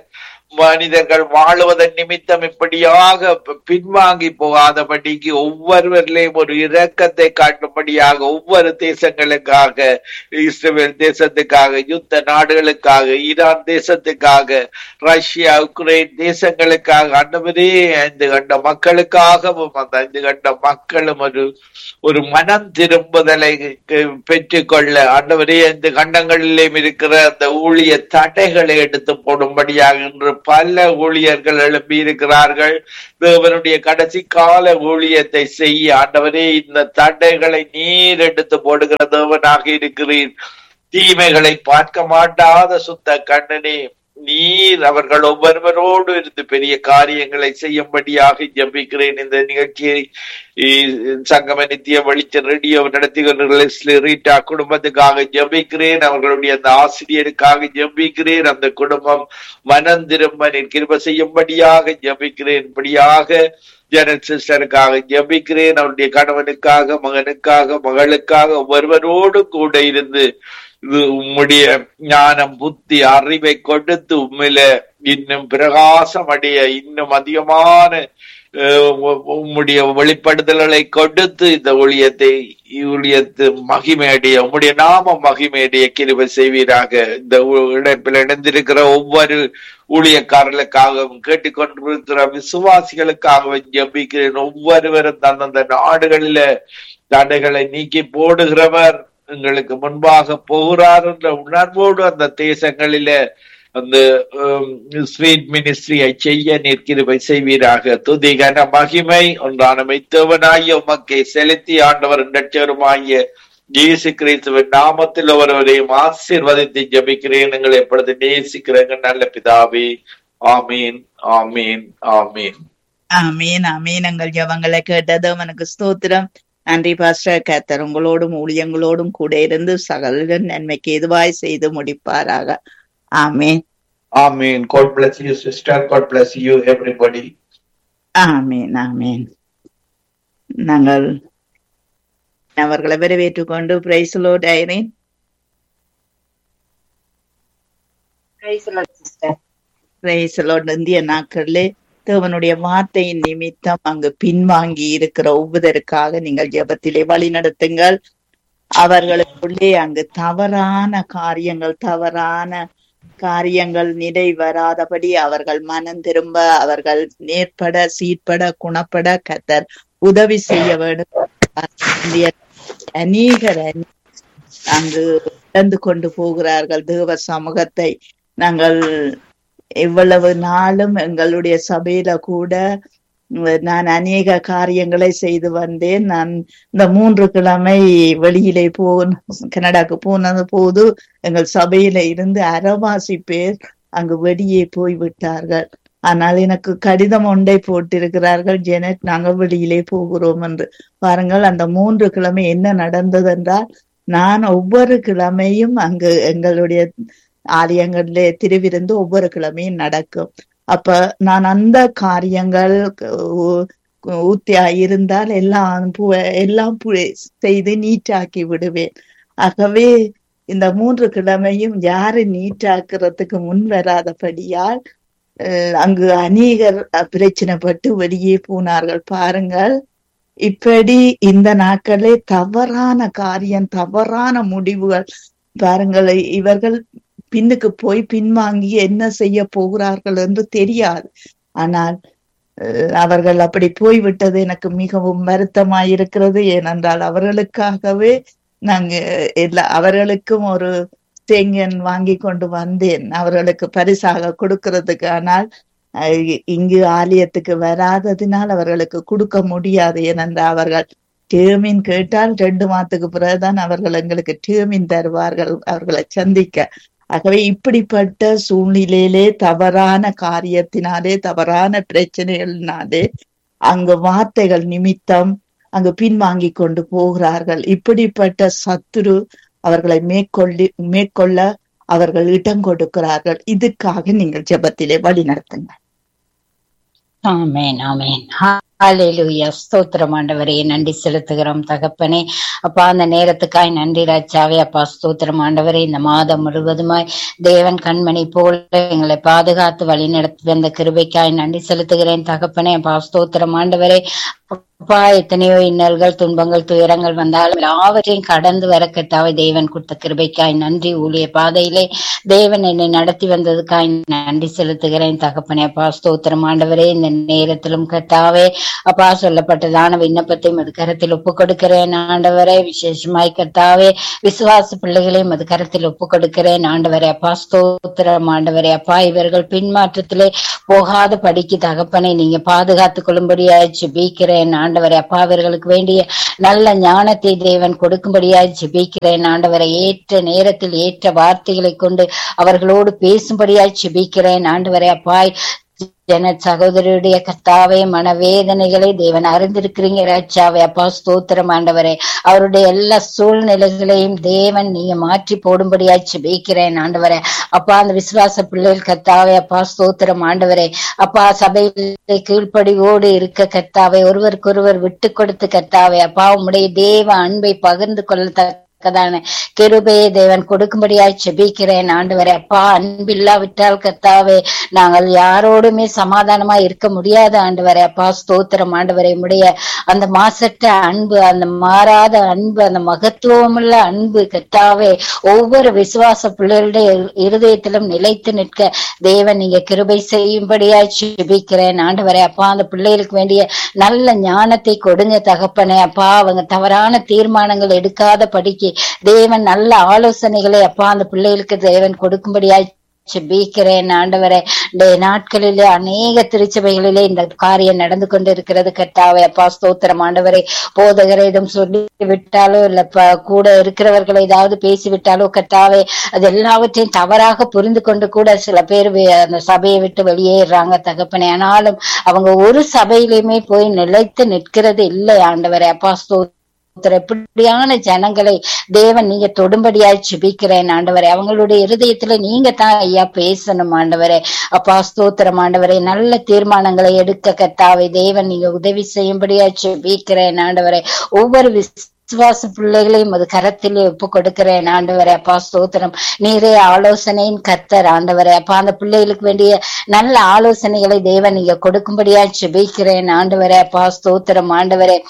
மனிதர்கள் வாழுவதன் நிமித்தம் இப்படியாக பின்வாங்கி போகாதபடிக்கு ஒவ்வொருவரிலையும் ஒரு இரக்கத்தை காட்டும்படியாக ஒவ்வொரு தேசங்களுக்காக இஸ்ரேல் தேசத்துக்காக யுத்த நாடுகளுக்காக ஈரான் தேசத்துக்காக ரஷ்யா உக்ரைன் தேசங்களுக்காக அண்டவரே ஐந்து கண்ட மக்களுக்காகவும் அந்த ஐந்து கண்ட மக்களும் ஒரு ஒரு மனம் திரும்புதலை பெற்றுக்கொள்ள ஆண்டவரே இந்த கண்டங்களிலும் இருக்கிற அந்த ஊழிய தடைகளை எடுத்து போடும்படியாக இன்று பல ஊழியர்கள் எழுப்பி இருக்கிறார்கள் தேவனுடைய கடைசி கால ஊழியத்தை செய்ய ஆண்டவரே இந்த தடைகளை நீர் எடுத்து போடுகிற தேவனாக இருக்கிறீர் தீமைகளை பார்க்க மாட்டாத சுத்த கண்ணனே நீர் அவர்கள் ஒவ்வொருவரோடு இருந்து பெரிய காரியங்களை செய்யும்படியாக ஜபிக்கிறேன் இந்த நிகழ்ச்சியை சங்கம நித்திய வெளிச்ச ரேடியோ நடத்தி ரீட்டா குடும்பத்துக்காக ஜபிக்கிறேன் அவர்களுடைய அந்த ஆசிரியருக்காக ஜபிக்கிறேன் அந்த குடும்பம் மனம் திரும்ப கிருப செய்யும்படியாக ஜபிக்கிறேன் இப்படியாக ஜனல் சிஸ்டருக்காக ஜபிக்கிறேன் அவருடைய கணவனுக்காக மகனுக்காக மகளுக்காக ஒருவரோடு கூட இருந்து இது உம்முடைய ஞானம் புத்தி அறிவை கொடுத்து உண்மையில இன்னும் பிரகாசம் அடைய இன்னும் அதிகமான உம்முடைய வெளிப்படுத்தல்களை கொடுத்து இந்த ஊழியத்தை ஊழியத்து மகிமையடைய உம்முடைய நாம மகிமையடைய கிருபை செய்வீராக இந்த இணைப்பில் இணைந்திருக்கிற ஒவ்வொரு ஊழியக்காரர்களுக்காகவும் கேட்டுக்கொண்டிருக்கிற விசுவாசிகளுக்காகவும் ஜபிக்கிறேன் ஒவ்வொருவரும் தந்தந்த நாடுகளில தடைகளை நீக்கி போடுகிறவர் எங்களுக்கு முன்பாக போகிறார் என்ற உணர்வோடு அந்த தேசங்களில அந்த ஸ்வீட் மினிஸ்ட்ரியை செய்ய நிற்கிறவை செய்வீராக துதிகன மகிமை ஒன்றான மெத்தவனாகிய உமக்கை செலுத்தி ஆண்டவர் இரட்சகருமாகிய இயேசு கிறிஸ்துவின் நாமத்தில் ஒருவரையும் ஆசீர்வதித்து ஜபிக்கிறேன் எங்களை எப்பொழுது நேசிக்கிறேங்க நல்ல பிதாவே ஆமீன் ஆமீன் ஆமீன் ஆமீன் ஆமீன் எங்கள் ஜபங்களை கேட்டது உனக்கு ஸ்தோத்திரம் நன்றி பாஸ்டர் கத்தர் உங்களோடும் ஊழியங்களோடும் கூட இருந்து சகல நன்மைக்கு எதுவாய் செய்து முடிப்பாராக ஆமீன் ஆமீன் God bless you sister God bless you everybody ஆமீன் ஆமீன் நாங்கள் அவர்களை வரவேற்றுக் கொண்டு பிரைஸ்லோ டைரின் பிரைஸ்லோ இந்திய நாட்களிலே தேவனுடைய வார்த்தையின் நிமித்தம் அங்கு பின்வாங்கி இருக்கிற ஒவ்வொருவருக்காக நீங்கள் ஜெபத்திலே வழி நடத்துங்கள் அவர்களுக்குள்ளே அங்கு தவறான காரியங்கள் தவறான காரியங்கள் நிலை வராதபடி அவர்கள் மனம் திரும்ப அவர்கள் நேர்பட சீர்பட குணப்பட கத்தர் உதவி செய்ய வேண்டும் அநேகர் அங்கு இழந்து கொண்டு போகிறார்கள் தேவ சமூகத்தை நாங்கள் இவ்வளவு நாளும் எங்களுடைய சபையில கூட நான் அநேக காரியங்களை செய்து வந்தேன் நான் இந்த மூன்று கிழமை வெளியிலே போ கனடாக்கு போனது போது எங்கள் சபையில இருந்து அறவாசி பேர் அங்கு வெளியே போய் விட்டார்கள் ஆனால் எனக்கு கடிதம் ஒன்றை போட்டிருக்கிறார்கள் ஜெனட் நாங்கள் வெளியிலே போகிறோம் என்று பாருங்கள் அந்த மூன்று கிழமை என்ன நடந்தது என்றால் நான் ஒவ்வொரு கிழமையும் அங்கு எங்களுடைய ஆலயங்களிலே திருவிருந்து ஒவ்வொரு கிழமையும் நடக்கும் அப்ப நான் அந்த காரியங்கள் ஊத்தியா இருந்தால் எல்லாம் எல்லாம் செய்து நீட்டாக்கி விடுவேன் ஆகவே இந்த மூன்று கிழமையும் யாரு நீட்டாக்குறதுக்கு முன் வராதபடியால் அங்கு அநேகர் பிரச்சனைப்பட்டு வெளியே போனார்கள் பாருங்கள் இப்படி இந்த நாட்களே தவறான காரியம் தவறான முடிவுகள் பாருங்கள் இவர்கள் பின்னுக்கு போய் பின்வாங்கி என்ன செய்ய போகிறார்கள் என்று தெரியாது ஆனால் அவர்கள் அப்படி போய்விட்டது எனக்கு மிகவும் வருத்தமாயிருக்கிறது ஏனென்றால் அவர்களுக்காகவே நாங்க எல்லா அவர்களுக்கும் ஒரு தேங்கன் வாங்கி கொண்டு வந்தேன் அவர்களுக்கு பரிசாக கொடுக்கறதுக்கு ஆனால் இங்கு ஆலயத்துக்கு வராததினால் அவர்களுக்கு கொடுக்க முடியாது ஏனென்றால் அவர்கள் டேமின் கேட்டால் ரெண்டு மாதத்துக்கு பிறகுதான் அவர்கள் எங்களுக்கு டேமின் தருவார்கள் அவர்களை சந்திக்க ஆகவே இப்படிப்பட்ட சூழ்நிலையிலே தவறான காரியத்தினாலே தவறான பிரச்சனைகளினாலே அங்கு வார்த்தைகள் நிமித்தம் அங்கு பின்வாங்கி கொண்டு போகிறார்கள் இப்படிப்பட்ட சத்துரு அவர்களை மேற்கொள்ளி மேற்கொள்ள அவர்கள் இடம் கொடுக்கிறார்கள் இதுக்காக நீங்கள் ஜெபத்திலே வழி நடத்துங்க ஆமேன் ஆமேன் ஹalleluya ஸ்தோத்திரம் ஆண்டவரே நன்றி செலுத்துகிறோம் தகப்பனே அப்பா அந்த நேரத்துக்காய் நன்றி ராஜாவே அப்பா ஸ்தோத்திரம் ஆண்டவரே இந்த மாதம் முழுவதுமாய் தேவன் கண்மணி போல எங்களை பாதுகாத்து வழி நடத்தி வந்த கிருபைக்காய் நன்றி செலுத்துகிறேன் தகப்பனே அப்பா ஸ்தோத்திரம் ஆண்டவரே அப்பா எத்தனையோ இன்னல்கள் துன்பங்கள் துயரங்கள் வந்தாலும் எல்லாவற்றையும் கடந்து வர கட்டாவை தேவன் கொடுத்த கிருபைக்காய் நன்றி ஊழிய பாதையிலே தேவன் என்னை நடத்தி வந்ததுக்காய் நன்றி செலுத்துகிறேன் தகப்பனே அப்பா ஸ்தோத்திரம் ஆண்டவரே இந்த நேரத்திலும் கட்டாவே அப்பா சொல்லப்பட்டதான விண்ணப்பத்தை மது கரத்தில் ஒப்பு கொடுக்கிறேன் ஆண்டவரே விசேஷமாய் கர்த்தாவே விசுவாச பிள்ளைகளையும் மது கரத்தில் ஒப்பு கொடுக்கிறேன் ஆண்டவரே அப்பா ஸ்தோத்திரம் ஆண்டவரே அப்பா இவர்கள் பின்மாற்றத்திலே போகாத படிக்கு தகப்பனை நீங்க பாதுகாத்துக் கொள்ளும்படியாய் ஜெபிக்கிறேன் ஆண்டவரே அப்பா அவர்களுக்கு வேண்டிய நல்ல ஞானத்தை தேவன் கொடுக்கும்படியாய் ஜெபிக்கிறேன் ஆண்டவரை ஏற்ற நேரத்தில் ஏற்ற வார்த்தைகளை கொண்டு அவர்களோடு பேசும்படியாய் ஜெபிக்கிறேன் ஆண்டவரே அப்பாய் ஜன சகோதரருடைய கர்த்தாவே மனவேதனைகளை தேவன் அறிந்திருக்கிறீங்க ராஜாவே அப்பா ஸ்தோத்திரம் ஆண்டவரே அவருடைய எல்லா சூழ்நிலைகளையும் தேவன் நீங்க மாற்றி போடும்படியாய் ஜெபிக்கிறேன் ஆண்டவரே அப்பா அந்த விசுவாச பிள்ளைகள் கர்த்தாவே அப்பா ஸ்தோத்திரம் ஆண்டவரே அப்பா சபையிலே கீழ்ப்படிவோடு இருக்க கர்த்தாவே ஒருவருக்கொருவர் விட்டு கொடுத்து கர்த்தாவே அப்பா உம்முடைய தேவ அன்பை பகிர்ந்து கொள்ளத்தக்க கதான கிருபையை தேவன் கொடுக்கும்படியாய் செபிக்கிறேன் ஆண்டவரே அப்பா அன்பில்லாவிட்டால் கத்தாவே நாங்கள் யாரோடுமே சமாதானமா இருக்க முடியாத ஆண்டவரே அப்பா ஸ்தோத்திரம் ஆண்டவரே உடைய அந்த மாசற்ற அன்பு அந்த மாறாத அன்பு அந்த மகத்துவமுள்ள அன்பு கத்தாவே ஒவ்வொரு விசுவாச பிள்ளைகளுடைய இருதயத்திலும் நிலைத்து நிற்க தேவன் நீங்க கிருபை செய்யும்படியாய் செபிக்கிறேன் ஆண்டவரே அப்பா அந்த பிள்ளைகளுக்கு வேண்டிய நல்ல ஞானத்தை கொடுங்க தகப்பனே அப்பா அவங்க தவறான தீர்மானங்கள் எடுக்காத படிக்கு தேவன் நல்ல ஆலோசனைகளை அப்பா அந்த பிள்ளைகளுக்கு தேவன் கொடுக்கும்படியாய் ஜெபிக்கிறேன் ஆண்டவரே இந்த நாட்களிலே அநேக திருச்சபைகளிலே இந்த காரியம் நடந்து கொண்டிருக்கிறது கட்டாவே அப்பா ஸ்தோத்திரம் ஆண்டவரே போதகரை இடம் சொல்லி விட்டாலோ இல்ல ப- கூட இருக்கிறவர்களை ஏதாவது பேசிவிட்டாலோ கட்டாவே அது எல்லாவற்றையும் தவறாக புரிந்து கொண்டு கூட சில பேர் வே- அந்த சபையை விட்டு வெளியேறாங்க தகப்பனே ஆனாலும் அவங்க ஒரு சபையிலுமே போய் நிலைத்து நிற்கிறது இல்லை ஆண்டவரே அப்பா ஸ்தோத்திரம் இப்படியான ஜனங்களை தேவன் நீங்க தொடும்படியாய் ஜெபிக்கிறேன் ஆண்டவரே அவங்களுடைய இருதயத்துல நீங்க தான் ஐயா பேசணும் ஆண்டவரே அப்பா ஸ்தோத்திரம் ஆண்டவரே நல்ல தீர்மானங்களை எடுக்க கத்தாவே தேவன் நீங்க உதவி செய்யும்படியாய் ஜெபிக்கிறேன் ஆண்டவரே ஒவ்வொரு விசுவாச பிள்ளைகளையும் அது கரத்திலே ஒப்பு கொடுக்கிறேன் ஆண்டவரே அப்பா ஸ்தோத்திரம் நீரே ஆலோசனையின் கர்த்தர் ஆண்டவரே அப்பா அந்த பிள்ளைகளுக்கு வேண்டிய நல்ல ஆலோசனைகளை தேவன் நீங்க கொடுக்கும்படியா ஜெபிக்கிறேன் ஆண்டவரே அப்பா ஸ்தோத்திரம் ஆண்டவரே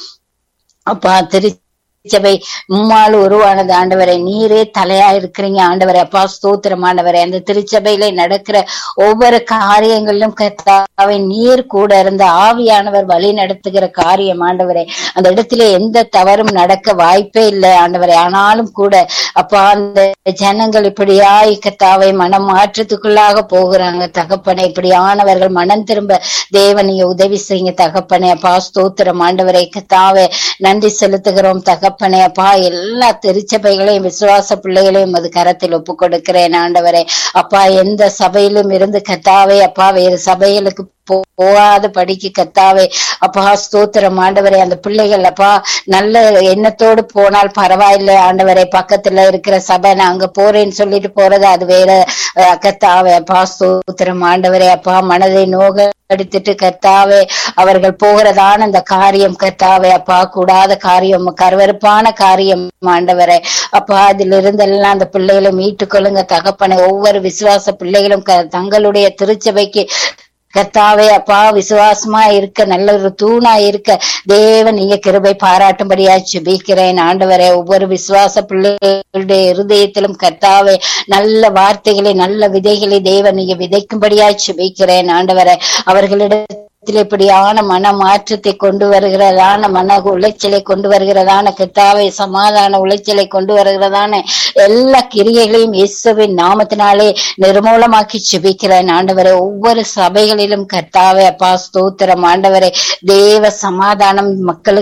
அப்பா திருச்சபை மும்மால் உருவானது ஆண்டவரே நீரே தலையா இருக்கிறீங்க ஆண்டவரே அப்பா ஸ்தோத்திரம் ஆண்டவரே அந்த திருச்சபையில நடக்கிற ஒவ்வொரு காரியங்களிலும் கர்த்தாவை நீர் கூட இருந்த ஆவியானவர் வழி நடத்துகிற காரியம் ஆண்டவரே அந்த இடத்துல எந்த தவறும் நடக்க வாய்ப்பே இல்லை ஆண்டவரே ஆனாலும் கூட அப்பா அந்த ஜனங்கள் இப்படியாய் கர்த்தாவை மனம் மாற்றத்துக்குள்ளாக போகிறாங்க தகப்பனே இப்படியானவர்கள் மனம் திரும்ப தேவன் நீங்க உதவி செய்யுங்க தகப்பனே அப்பா ஸ்தோத்திரம் ஆண்டவரே கத்தாவே நன்றி செலுத்துகிறோம் தகப்பனே அப்பா எல்லா திருச்சபைகளையும் விசுவாச பிள்ளைகளையும் அது கரத்தில் ஒப்பு கொடுக்கிறேன் ஆண்டவரே அப்பா எந்த சபையிலும் இருந்து கத்தாவே அப்பா வேறு சபைகளுக்கு போ- போகாத படிக்கு கத்தாவே அப்பா ஸ்தோத்திரம் ஆண்டவரே அந்த பிள்ளைகள் அப்பா நல்ல எண்ணத்தோடு போனால் பரவாயில்லை ஆண்டவரே பக்கத்துல இருக்கிற சபை நான் அங்க போறேன்னு சொல்லிட்டு போறது அது வேற அஹ், கத்தாவே அப்பா ஸ்தோத்திரம் ஆண்டவரே அப்பா மனதை நோக எடுத்துட்டு கர்த்தாவே அவர்கள் போகிறதான அந்த காரியம் கர்த்தாவே அப்பா கூடாத காரியம் கருவறுப்பான காரியம் ஆண்டவரே அப்பா அதில் இருந்தெல்லாம் அந்த பிள்ளைகளை மீட்டுக் கொள்ளுங்க தகப்பனை ஒவ்வொரு விசுவாச பிள்ளைகளும் க- தங்களுடைய திருச்சபைக்கு கர்த்தாவே அப்பா விசுவாசமா இருக்க நல்ல ஒரு தூணா இருக்க தேவன் நீங்க கிருபை பாராட்டும்படியா ஜெபிக்கிறேன் ஆண்டவரே ஒவ்வொரு விசுவாச பிள்ளைகளுடைய இருதயத்திலும் கர்த்தாவே நல்ல வார்த்தைகளை நல்ல விதைகளை தேவன் நீங்க விதைக்கும்படியா ஜெபிக்கிறேன் ஆண்டவரே அவர்களிடத்தில் இப்படியான மன மாற்றத்தை கொண்டு வருகிறதான மன உளைச்சலை கொண்டு வருகிறதான கித்தாவை சமாதான உளைச்சலை கொண்டு வருகிறதான எல்லா கிரியைகளையும் இயேசுவின் நாமத்தினாலே நிர்மூலமாக்கி ஜெபிக்கிறேன் ஆண்டவரே ஒவ்வொரு சபைகளிலும் கர்த்தாவே அப்பா ஸ்தோத்திரம் ஆண்டவரே தேவ சமாதானம் மக்களுக்கு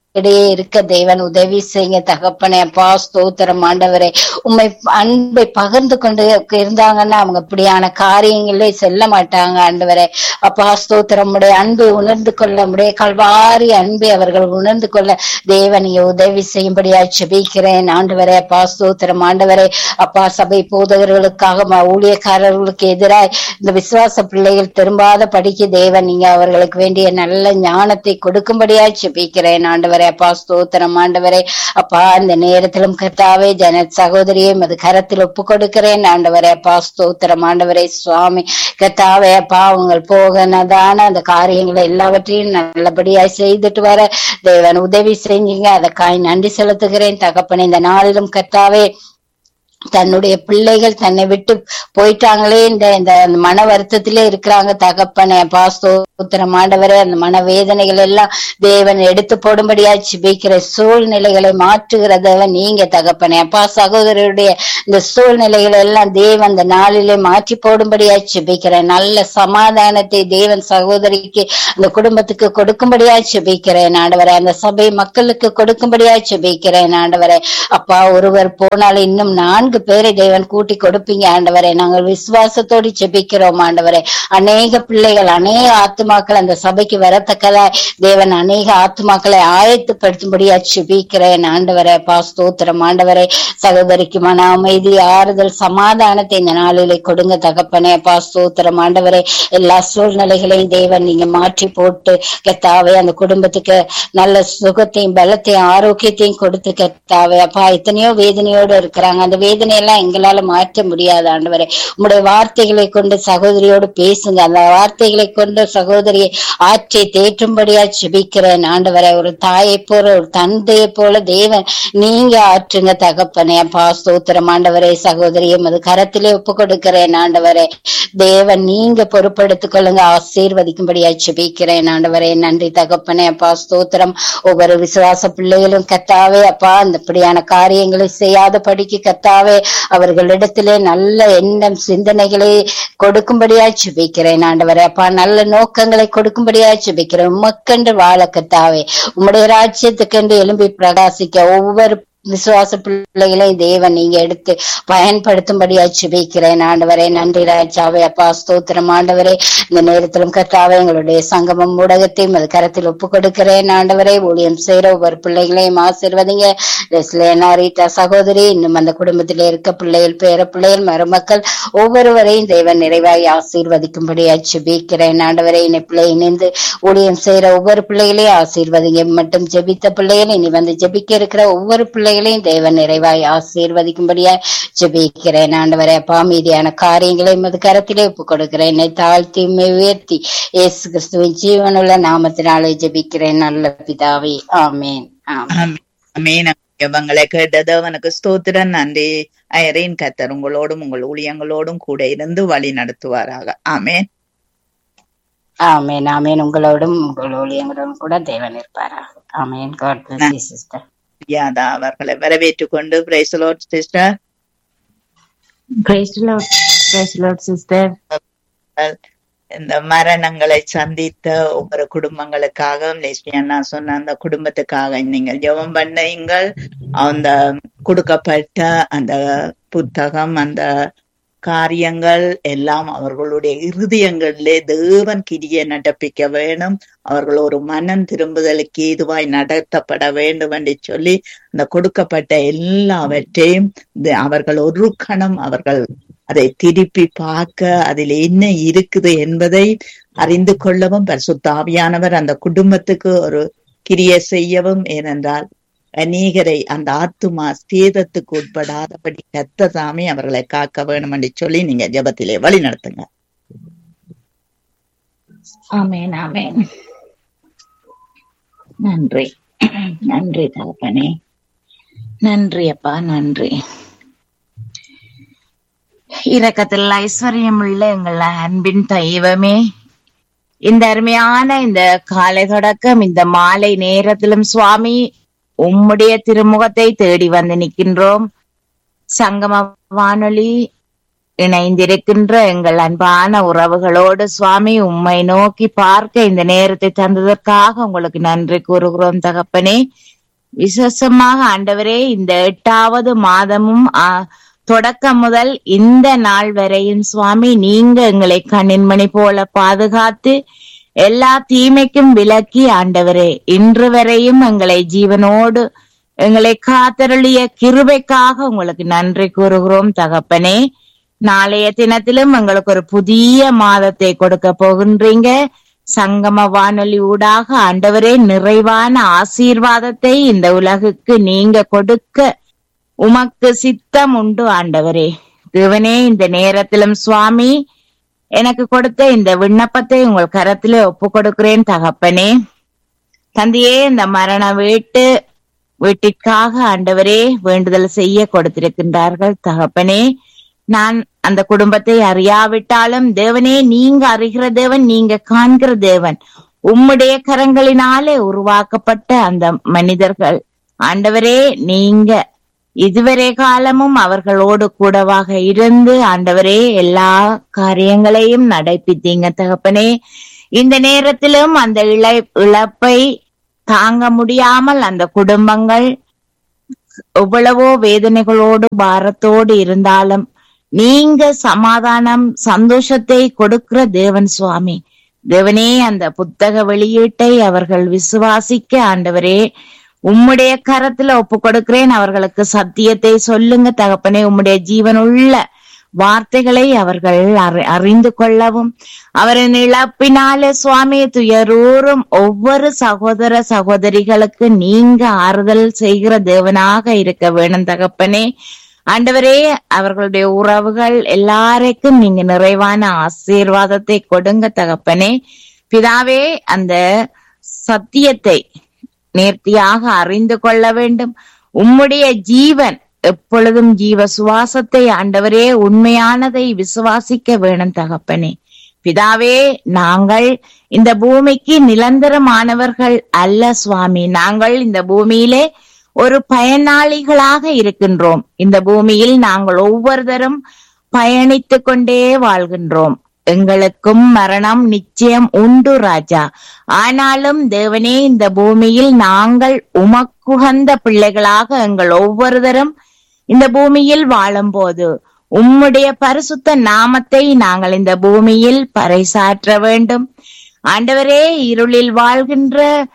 இடையே இருக்க தேவன் உதவி செய்யுங்க தகப்பனே அப்பா ஸ்தோத்திரம் ஆண்டவரே உண்மை அன்பை பகிர்ந்து கொண்டு இருந்தாங்கன்னா அவங்க இப்படியான காரியங்களே செல்ல மாட்டாங்க ஆண்டவரே அப்பா ஸ்தோத்திரம் உடைய அன்பை உணர்ந்து கொள்ள உடைய கல்வாரி அன்பை அவர்கள் உணர்ந்து கொள்ள தேவன் நீங்க உதவி செய்யும்படியா செபிக்கிறேன் ஆண்டவரே அப்பா ஸ்தோத்திரம் ஆண்டவரே அப்பா சபை போதகர்களுக்காக ம- ஊழியக்காரர்களுக்கு எதிராய் இந்த விசுவாச பிள்ளைகள் திரும்பாத படிக்க தேவன் நீங்க அவர்களுக்கு வேண்டிய நல்ல ஞானத்தை கொடுக்கும்படியா செபிக்கிறேன் ஆண்டவரே அப்பா ஸ்தோத்திரம் ஆண்டவரே அப்பா இந்த நேரத்திலும் கர்த்தாவே ஜன சகோதரியை அது கரத்தில் ஒப்பு கொடுக்கிறேன் ஆண்டவரே அப்பா ஸ்தோத்திரம் ஆண்டவரே சுவாமி கர்த்தாவே அப்பா உங்கள் போகனதான அந்த காரியங்களை எல்லாவற்றையும் நல்லபடியாய் செய்துட்டு வர தேவன் உதவி செஞ்சீங்க அதற்காய் நன்றி செலுத்துகிறேன் தகப்பனே இந்த நாளிலும் கர்த்தாவே தன்னுடைய பிள்ளைகள் தன்னை விட்டு போயிட்டாங்களே இந்த இந்த மன வருத்தத்திலே இருக்கிறாங்க தகப்பனே அப்பா ஸ்தோத்திரம் ஆண்டவரே அந்த மன வேதனைகள் எல்லாம் தேவன் எடுத்து போடும்படியா ஜெபிக்கிற சூழ்நிலைகளை மாற்றுகிற தேவன் நீங்க தகப்பனே அப்பா சகோதரருடைய இந்த சூழ்நிலைகள் எல்லாம் தேவன் அந்த நாளிலே மாற்றி போடும்படியா ஜெபிக்கிறேன் நல்ல சமாதானத்தை தேவன் சகோதரிக்கு அந்த குடும்பத்துக்கு கொடுக்கும்படியா ஜெபிக்கிறேன் ஆண்டவரே அந்த சபை மக்களுக்கு கொடுக்கும்படியா ஜெபிக்கிறேன் ஆண்டவரே அப்பா ஒருவர் போனால் இன்னும் நான்கு பேரை தேவன் கூட்டி கொடுப்பீங்க ஆண்டவரே நாங்கள் விசுவாசத்தோடு ஜெபிக்கிறோம் ஆண்டவரே அநேக பிள்ளைகள் அநேக ஆத்துமாக்கள் அந்த சபைக்கு வரத்தக்கதா தேவன் அநேக ஆத்துமாக்களை ஆயத்துப்படுத்தும்படியா ஜெபிக்கிறேன் ஆண்டவரே அப்பா ஸ்தோத்திரம் ஆண்டவரே சகோதரிக்கு மன அமைதி ஆறுதல் சமாதானத்தை இந்த நாளிலே கொடுங்க தகப்பனே அப்பா ஸ்தோத்திரம் ஆண்டவரே எல்லா சூழ்நிலைகளையும் தேவன் நீங்க மாற்றி போட்டு கத்தாவே அந்த குடும்பத்துக்கு நல்ல சுகத்தையும் பலத்தையும் ஆரோக்கியத்தையும் கொடுத்து கத்தாவே அப்பா எத்தனையோ வேதனையோடு இருக்கிறாங்க அந்த வேதனையெல்லாம் எங்களால மாற்ற முடியாது ஆண்டவரே உங்களுடைய வார்த்தைகளை கொண்டு சகோதரியோடு பேசுங்க அந்த வார்த்தைகளை கொண்டு சகோதரியை ஆற்றை தேற்றும்படியா ஜெபிக்கிறேன் ஆண்டவரே ஒரு தாயை போல ஒரு தந்தையை போல தேவன் நீங்க ஆற்றுங்க தகப்பனே அப்பா ஸ்தோத்திரம் ஆண்டவரே சகோதரியை அது கரத்திலே ஒப்பு கொடுக்கிறேன் ஆண்டவரே தேவன் நீங்க பொறுப்படுத்திக் கொள்ளுங்க ஆசீர்வதிக்கும்படியா ஜெபிக்கிறேன் ஆண்டவரே நன்றி தகப்பனே அப்பா ஸ்தோத்திரம் ஒவ்வொரு விசுவாச பிள்ளைகளும் கத்தாவே அப்பா அந்த இப்படியான காரியங்களை செய்யாத படிக்கு கத்தாவே அவர்களிடத்திலே நல்ல எண்ணம் சிந்தனைகளை கொடுக்கும்படியா ஜெபிக்கிறேன் ஆண்டவரே அப்பா நல்ல நோக்கங்களை கொடுக்கும்படியா ஜெபிக்கிறேன் உமக்கென்று வாழ கத்தாவே உம்முடைய ராஜ்யத்துக்கென்று எழும்பி பிரகாசிக்க ஒவ்வொரு விசுவாச பிள்ளைகளையும் தேவன் நீங்க எடுத்து பயன்படுத்தும்படியா ஜெபிக்கிறேன் ஆண்டவரே நன்றி ராஜாவே அப்பா ஸ்தோத்திரம் ஆண்டவரே இந்த நேரத்திலும் கர்த்தாவே எங்களுடைய சங்கமம் ஊடகத்தையும் அது கரத்தில் ஒப்பு கொடுக்கிறேன் ஆண்டவரே ஊழியம் செய்யற ஒவ்வொரு பிள்ளைகளையும் ஆசீர்வதிங்க ரெஸ்லேனா ரீட்டா சகோதரி இன்னும் அந்த குடும்பத்திலே இருக்க பிள்ளைகள் பேர பிள்ளைகள் மருமக்கள் ஒவ்வொருவரையும் தேவன் நிறைவாய் ஆசீர்வதிக்கும்படியா ஜெபிக்கிறேன் ஆண்டவரே என்னை பிள்ளை இணைந்து ஊழியம் செய்யற ஒவ்வொரு பிள்ளைகளையும் ஆசீர்வதிங்க மட்டும் ஜெபித்த பிள்ளைகள் இனி வந்து ஜெபிக்க இருக்கிற ஒவ்வொரு பிள்ளைகளையும் தேவன் நிறைவாய் ஆசீர்வதிக்கும்படியா ஜெபிக்கிறேன் ஆண்டவரே அப்பா மீதியான காரியங்களை மது கரத்திலே ஒப்பு கொடுக்கிறேன் என்னை தாழ்த்தி உம்மை உயர்த்தி இயேசு கிறிஸ்துவின் ஜீவனுள்ள நாமத்தினாலே ஜெபிக்கிறேன் நல்ல பிதாவே ஆமேன் ஆமென் அமேன் ஜெபங்களை கேட்டது அவனுக்கு ஸ்தோத்திரம் நன்றி அயரின் கத்தர் உங்களோடும் உங்கள் ஊழியங்களோடும் கூட இருந்து வழி நடத்துவாராக ஆமேன் ஆமேன் ஆமேன் உங்களோடும் உங்கள் ஊழியங்களோடும் கூட தேவன் இருப்பாரா amen God bless you sister யாதா அவர்களை வரவேற்றுக் கொண்டு praise lord sister Praise the Lord. Praise the Lord, sister. இந்த மரணங்களை சந்தித்த ஒவ்வொரு குடும்பங்களுக்காக லெஸ்பியன்னா சொன்ன அந்த குடும்பத்துக்காக நீங்கள் ஜெபம் பண்ணுங்கள் அந்த கொடுக்கப்பட்ட அந்த புத்தகம் அந்த காரியங்கள் எல்லாம் அவர்களுடைய இருதயங்களிலே தேவன் கிரியை நடப்பிக்க வேணும் அவர்கள் ஒரு மனம் திரும்புதலுக்கு ஏதுவாய் நடத்தப்பட வேண்டும் என்று சொல்லி அந்த கொடுக்கப்பட்ட எல்லாவற்றையும் இது அவர்கள் ஒரு கணம் அவர்கள் அதை திருப்பி பார்க்க அதில் என்ன இருக்குது என்பதை அறிந்து கொள்ளவும் பரிசுத்தாவியானவர் அந்த குடும்பத்துக்கு ஒரு கிரியை செய்யவும் ஏனென்றால் அநேகரை அந்த ஆத்துமா சேதத்துக்கு உட்படாதபடி கத்ததாமே அவர்களை காக்க வேணும் என்று சொல்லி நீங்க ஜெபத்திலே வழி நடத்துங்க ஆமென் ஆமென் நன்றி நன்றி தகப்பனே நன்றி அப்பா நன்றி இரக்கத்தில் ஐஸ்வர்யம் உள்ள எங்கள் அன்பின் தெய்வமே இந்த அருமையான இந்த காலை தொடக்கம் இந்த மாலை நேரத்திலும் சுவாமி உம்முடைய திருமுகத்தை தேடி வந்து நிற்கின்றோம் சங்கம வானொலி இணைந்திருக்கின்ற எங்கள் அன்பான உறவுகளோடு சுவாமி உம்மை நோக்கி பார்க்க இந்த நேரத்தை தந்ததற்காக உங்களுக்கு நன்றி கூறுகிறோம் தகப்பனே விசேஷமாக ஆண்டவரே இந்த எட்டாவது மாதமும் ஆ, தொடக்கம் முதல் இந்த நாள் வரையும் சுவாமி நீங்க எங்களை கண்ணின்மணி போல பாதுகாத்து எல்லா தீமைக்கும் விலக்கி ஆண்டவரே இன்று வரையும் எங்களை ஜீவனோடு எங்களை காத்தருளிய கிருபைக்காக உங்களுக்கு நன்றி கூறுகிறோம் தகப்பனே நாளைய தினத்திலும் எங்களுக்கு ஒரு புதிய மாதத்தை கொடுக்க போகின்றீங்க சங்கம வானொலி ஊடாக ஆண்டவரே நிறைவான ஆசீர்வாதத்தை இந்த உலகுக்கு நீங்க கொடுக்க உமக்கு சித்தம் உண்டு ஆண்டவரே தேவனே இந்த நேரத்திலும் சுவாமி எனக்கு கொடுத்த இந்த விண்ணப்பத்தை உங்கள் கரத்திலே ஒப்பு கொடுக்கிறேன் தகப்பனே தந்தையே இந்த மரண வீட்டு வீட்டிற்காக ஆண்டவரே வேண்டுதல் செய்ய கொடுத்திருக்கின்றார்கள் தகப்பனே நான் அந்த குடும்பத்தை அறியாவிட்டாலும் தேவனே நீங்க அறிகிற தேவன் நீங்க காண்கிற தேவன் உம்முடைய கரங்களினாலே உருவாக்கப்பட்ட அந்த மனிதர்கள் ஆண்டவரே நீங்க இதுவரை காலமும் அவர்களோடு கூடவாக இருந்து ஆண்டவரே எல்லா காரியங்களையும் நடப்பித்தீங்க தகப்பனே இந்த நேரத்திலும் அந்த இழை இழப்பை தாங்க முடியாமல் அந்த குடும்பங்கள் எவ்வளவோ வேதனைகளோடு பாரத்தோடு இருந்தாலும் நீங்க சமாதானம் சந்தோஷத்தை கொடுக்கிற தேவன் சுவாமி தேவனே அந்த புத்தக வெளியீட்டை அவர்கள் விசுவாசிக்க ஆண்டவரே உம்முடைய கரத்துல ஒப்பு கொடுக்கிறேன் அவர்களுக்கு சத்தியத்தை சொல்லுங்க தகப்பனே உம்முடைய ஜீவனுள்ள வார்த்தைகளை அவர்கள் அறி- அறிந்து கொள்ளவும் அவரின் இழப்பினாலே சுவாமி துயரூறும் ஒவ்வொரு சகோதர சகோதரிகளுக்கு நீங்க ஆறுதல் செய்கிற தேவனாக இருக்க வேணும் தகப்பனே ஆண்டவரே அவர்களுடைய உறவுகள் எல்லாருக்கும் நீங்க நிறைவான ஆசீர்வாதத்தை கொடுங்க தகப்பனே பிதாவே அந்த சத்தியத்தை நேர்த்தியாக அறிந்து கொள்ள வேண்டும் உம்முடைய ஜீவன் எப்பொழுதும் ஜீவ சுவாசத்தை ஆண்டவரே உண்மையானதை விசுவாசிக்க வேணும் தகப்பனே பிதாவே நாங்கள் இந்த பூமிக்கு நிரந்தரமானவர்கள் அல்ல சுவாமி நாங்கள் இந்த பூமியிலே ஒரு பயனாளிகளாக இருக்கின்றோம் இந்த பூமியில் நாங்கள் ஒவ்வொருத்தரும் பயணித்துக் கொண்டே வாழ்கின்றோம் எங்களுக்கும் மரணம் நிச்சயம் உண்டு ராஜா ஆனாலும் தேவனே இந்த பூமியில் நாங்கள் உமக்குகந்த பிள்ளைகளாக எங்கள் ஒவ்வொருத்தரும் இந்த பூமியில் வாழும்போது உம்முடைய பரிசுத்த நாமத்தை நாங்கள் இந்த பூமியில் பறைசாற்ற வேண்டும் ஆண்டவரே இருளில் வாழ்கின்ற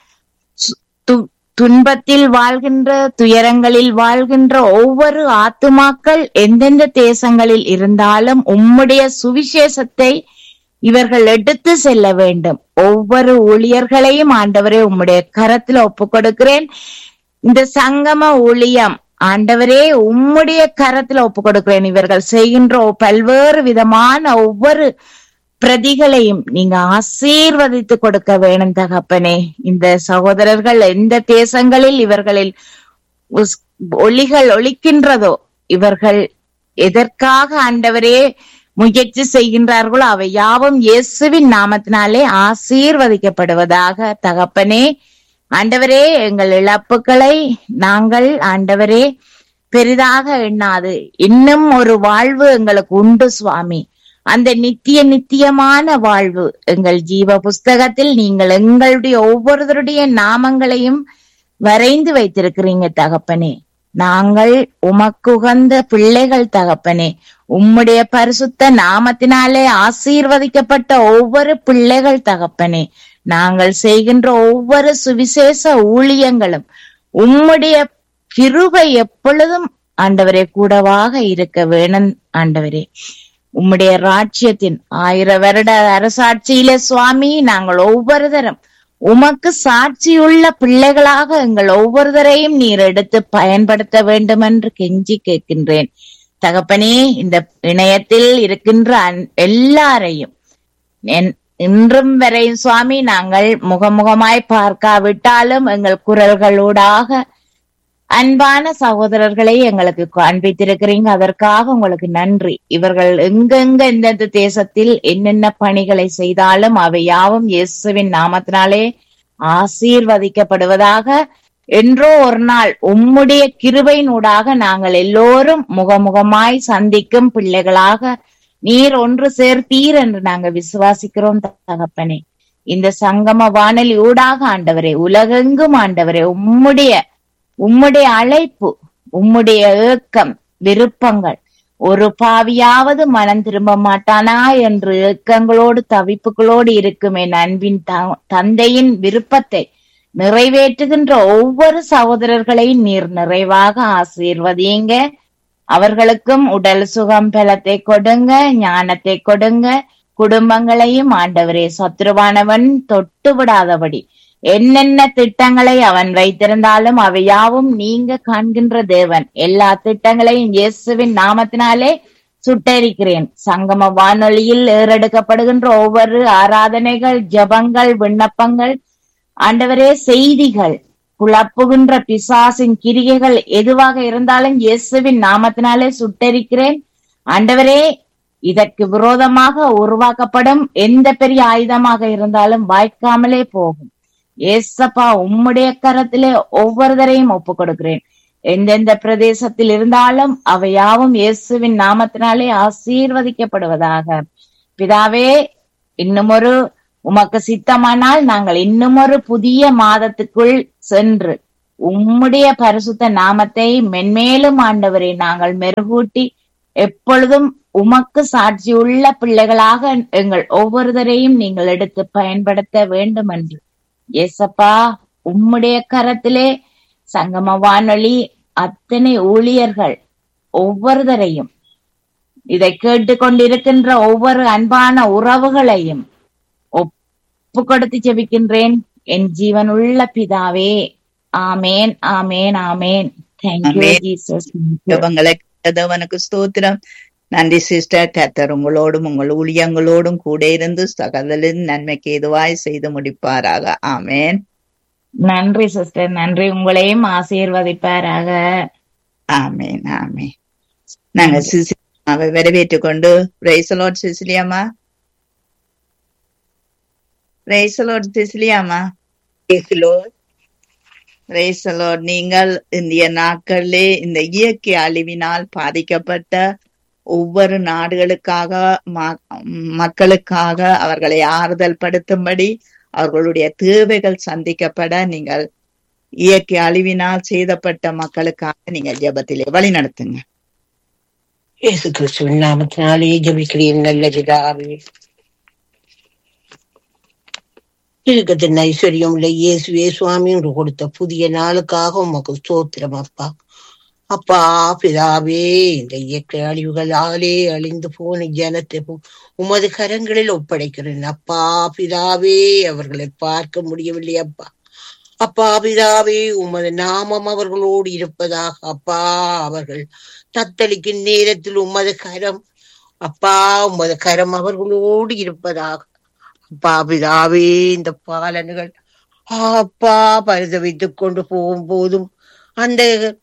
சு- து- துன்பத்தில் வாழ்கின்ற துயரங்களில் வாழ்கின்ற ஒவ்வொரு ஆத்துமாக்கள் எந்தெந்த தேசங்களில் இருந்தாலும் உம்முடைய சுவிசேஷத்தை இவர்கள் எடுத்து செல்ல வேண்டும் ஒவ்வொரு ஊழியர்களையும் ஆண்டவரே உம்முடைய கரத்துல ஒப்பு கொடுக்கிறேன் இந்த சங்கம ஊழியம் ஆண்டவரே உம்முடைய கரத்துல ஒப்பு கொடுக்கிறேன் இவர்கள் செய்கின்ற பல்வேறு விதமான ஒவ்வொரு பிரதிகளையும் நீங்க ஆசீர்வதித்து கொடுக்க வேணும் தகப்பனே இந்த சகோதரர்கள் எந்த தேசங்களில் இவர்களில் உஸ்- ஒளிகள் ஒலிக்கின்றதோ இவர்கள் எதற்காக ஆண்டவரே முயற்சி செய்கின்றார்களோ அவை யாவும் இயேசுவின் நாமத்தினாலே ஆசீர்வதிக்கப்படுவதாக தகப்பனே ஆண்டவரே எங்கள் இழப்புகளை நாங்கள் ஆண்டவரே பெரிதாக எண்ணாது இன்னும் ஒரு வாழ்வு எங்களுக்கு உண்டு சுவாமி அந்த நித்திய நித்தியமான வாழ்வு எங்கள் ஜீவ புஸ்தகத்தில் நீங்கள் எங்களுடைய ஒவ்வொருவருடைய நாமங்களையும் வரைந்து வைத்திருக்கிறீங்க தகப்பனே நாங்கள் உமக்குகந்த பிள்ளைகள் தகப்பனே உம்முடைய பரிசுத்த நாமத்தினாலே ஆசீர்வதிக்கப்பட்ட ஒவ்வொரு பிள்ளைகள் தகப்பனே நாங்கள் செய்கின்ற ஒவ்வொரு சுவிசேஷ ஊழியங்களும் உம்முடைய கிருபை எப்பொழுதும் ஆண்டவரே கூடவாக இருக்க வேணும் ஆண்டவரே உம்முடைய ராஜ்யத்தின் ஆயிர வருட அரசாட்சியில சுவாமி நாங்கள் ஒவ்வொருதரும் உமக்கு சாட்சியுள்ள பிள்ளைகளாக எங்கள் ஒவ்வொருவரையும் நீர் எடுத்து பயன்படுத்த வேண்டும் என்று கெஞ்சி கேட்கின்றேன் தகப்பனே இந்த இணையத்தில் இருக்கின்ற அன்- எல்லாரையும் என்- இன்றும் வரையும் சுவாமி நாங்கள் முகமுகமாய் பார்க்காவிட்டாலும் எங்கள் குரல்களூடாக அன்பான சகோதரர்களை எங்களுக்கு காண்பித்திருக்கிறீங்க அதற்காக உங்களுக்கு நன்றி இவர்கள் எங்கெங்க எந்தெந்த தேசத்தில் என்னென்ன பணிகளை செய்தாலும் அவை யாவும் இயேசுவின் நாமத்தினாலே ஆசீர்வதிக்கப்படுவதாக என்றோ ஒரு நாள் உம்முடைய கிருபையினூடாக நாங்கள் எல்லோரும் முகமுகமாய் சந்திக்கும் பிள்ளைகளாக நீர் ஒன்று சேர்த்தீர் என்று நாங்க விசுவாசிக்கிறோம் தகப்பனே இந்த சங்கம வானொலி ஊடாக ஆண்டவரே உலகெங்கும் ஆண்டவரே உம்முடைய உம்முடைய அழைப்பு உம்முடைய ஏக்கம் விருப்பங்கள் ஒரு பாவியாவது மனம் திரும்ப மாட்டானா என்று ஏக்கங்களோடு தவிப்புகளோடு இருக்கும் என் அன்பின் த- தந்தையின் விருப்பத்தை நிறைவேற்றுகின்ற ஒவ்வொரு சகோதரர்களையும் நீர் நிறைவாக ஆசீர்வதியுங்க அவர்களுக்கும் உடல் சுகம் பலத்தை கொடுங்க ஞானத்தை கொடுங்க குடும்பங்களையும் ஆண்டவரே சத்ருவானவன் தொட்டு விடாதபடி என்னென்ன திட்டங்களை அவன் வைத்திருந்தாலும் அவையாவும் நீங்க காண்கின்ற தேவன் எல்லா திட்டங்களையும் இயேசுவின் நாமத்தினாலே சுட்டரிக்கிறேன் சங்கம வானொலியில் ஏறெடுக்கப்படுகின்ற ஒவ்வொரு ஆராதனைகள் ஜெபங்கள் விண்ணப்பங்கள் ஆண்டவரே செய்திகள் குழப்புகின்ற பிசாசின் கிரிகைகள் எதுவாக இருந்தாலும் இயேசுவின் நாமத்தினாலே சுட்டரிக்கிறேன் ஆண்டவரே இதற்கு விரோதமாக உருவாக்கப்படும் எந்த பெரிய ஆயுதமாக இருந்தாலும் வாய்க்காமலே போகும் ஏசப்பா உம்முடைய கரத்திலே ஒவ்வொருவரையும் ஒப்புக் கொடுக்கிறேன் எந்தெந்த பிரதேசத்தில் இருந்தாலும் அவையாவும் இயேசுவின் நாமத்தினாலே ஆசீர்வதிக்கப்படுவதாக பிதாவே இன்னும் ஒரு உமக்கு சித்தமானால் நாங்கள் இன்னும் ஒரு புதிய மாதத்துக்குள் சென்று உம்முடைய பரிசுத்த நாமத்தை மென்மேலும் ஆண்டவரை நாங்கள் மெருகூட்டி எப்பொழுதும் உமக்கு சாட்சியுள்ள பிள்ளைகளாக எங்கள் ஒவ்வொருவரையும் நீங்கள் எடுத்து பயன்படுத்த வேண்டும் என்று ஏசப்பா உம்முடைய கரத்திலே சங்கம வானொலி அத்தனை ஊழியர்கள் ஒவ்வொருவரையும் இதை கேட்டுக்கொண்டிருக்கின்ற ஒவ்வொரு அன்பான உறவுகளையும் ஒப்பு கொடுத்து ஜெபிக்கின்றேன் என் ஜீவனுள்ள பிதாவே ஆமேன் ஆமேன் ஆமேன் தேங்க்யூ ஆமென். ஜீசஸ் ஜெபங்களை கேட்டதவனுக்கு ஸ்தோத்திரம் நன்றி சிஸ்டர் கர்த்தர் உங்களோடும் உங்கள் ஊழியங்களோடும் கூட இருந்து சகதலின் நன்மைக்கு எதுவாய் செய்து முடிப்பாராக ஆமென் நன்றி சிஸ்டர் நன்றி உங்களையும் ஆசீர்வதிப்பாராக ஆமென் ஆமென் நாங்க சிசிலியாவை வரவேற்றுக் கொண்டு பிரைசலோட் சிசிலியாமா பிரைசலோட் சிசிலியாமா பிரைசலோட் நீங்கள் இந்திய நாட்களிலே இந்த இயற்கை அழிவினால் பாதிக்கப்பட்ட ஒவ்வொரு நாடுகளுக்காக ம- மக்களுக்காக அவர்களை ஆறுதல் படுத்தும்படி அவர்களுடைய தேவைகள் சந்திக்கப்பட நீங்கள் இயற்கை அழிவினால் செய்தப்பட்ட மக்களுக்காக நீங்கள் ஜெபத்திலே வழி நடத்துங்க இயேசு கிறிஸ்துவின் நாமத்தினாலே ஜபிக்கிறேன் நல்ல பிதாவே இருக்கத்தின் ஐஸ்வர்யம் உள்ள இயேசுவே சுவாமி என்று கொடுத்த புதிய நாளுக்காக உமக்கு ஸ்தோத்திரம் அப்பா அப்பா பிதாவே இந்த இயற்கை அழிவுகளாலே அழிந்து போன ஜனத்தை போ- உமது கரங்களில் ஒப்படைக்கிறேன் அப்பா பிதாவே அவர்களை பார்க்க முடியவில்லை அப்பா அப்பா பிதாவே உமது நாமம் அவர்களோடு இருப்பதாக அப்பா அவர்கள் தத்தளிக்கும் நேரத்தில் உமது கரம் அப்பா உமது கரம் அவர்களோடு இருப்பதாக அப்பா பிதாவே இந்த பாலன்கள் அப்பா பரிதவித்துக் கொண்டு போகும் போதும் அந்த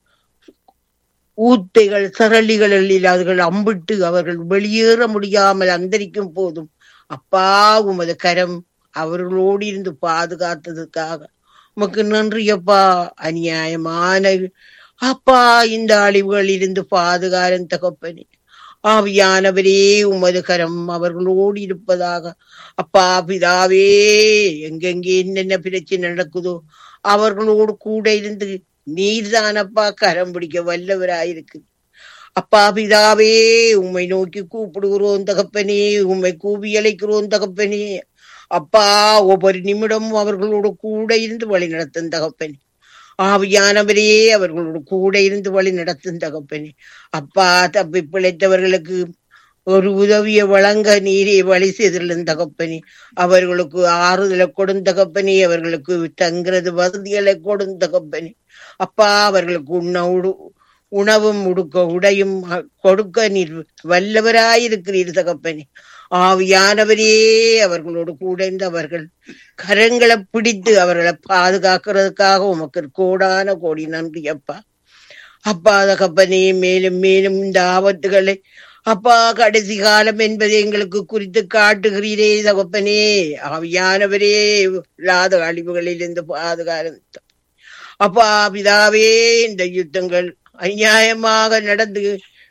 ஊத்தைகள் சரளிகளில் அவர்கள் அம்பிட்டு அவர்கள் வெளியேற முடியாமல் அந்தரிக்கும் போதும் அப்பா உமது கரம் அவர்களோடு இருந்து பாதுகாத்ததுக்காக உமக்கு நன்றி அப்பா அநியாயமான அப்பா இந்த அழிவுகளில் இருந்து பாதுகாரம் தகப்பனே ஆவியானவரே உமது கரம் அவர்களோடு இருப்பதாக அப்பா பிதாவே எங்கெங்கே என்னென்ன பிரச்சனை நடக்குதோ அவர்களோடு கூட இருந்து நீர்தானப்பா கரம் பிடிக்க வல்லவராயிருக்கு அப்பா பிதாவே உம்மை நோக்கி கூப்பிடுகிறோம் தகப்பனே உம்மை கூவி அழைக்கிறோம் தகப்பனே அப்பா ஒவ்வொரு நிமிடமும் அவர்களோடு கூட இருந்து வழி நடத்தும் தகப்பனே ஆவியானவரே அவர்களோடு கூட இருந்து வழி நடத்தும் தகப்பனே அப்பா தப்பி பிழைத்தவர்களுக்கு ஒரு உதவியை வழங்க நீரே வழி செய்துள்ள தகப்பனே அவர்களுக்கு ஆறுதலை கொடுந்த தகப்பனே அவர்களுக்கு தங்கிறது வசதிகளை கொடுந்த தகப்பனே அப்பா அவர்களுக்கு உணவு உணவும் உடுக்க உடையும் அ- கொடுக்க நீர் வல்லவராயிருக்கிறீர் தகப்பனே ஆவியானவரே அவர்களோடு கூட இருந்து அவர்கள் கரங்களை பிடித்து அவர்களை பாதுகாக்கிறதுக்காக உமக்கு கோடான கோடி நன்றி அப்பா அப்பா தகப்பனே மேலும் மேலும் இந்த ஆபத்துகளை அப்பா கடைசி காலம் என்பதை எங்களுக்கு குறித்து காட்டுகிறீரே தகப்பனே ஆவியானவரே இல்லாத அழிவுகளில் இருந்து பாதுகாரம் அப்பா பிதாவே இந்த யுத்தங்கள் அநியாயமாக நடந்து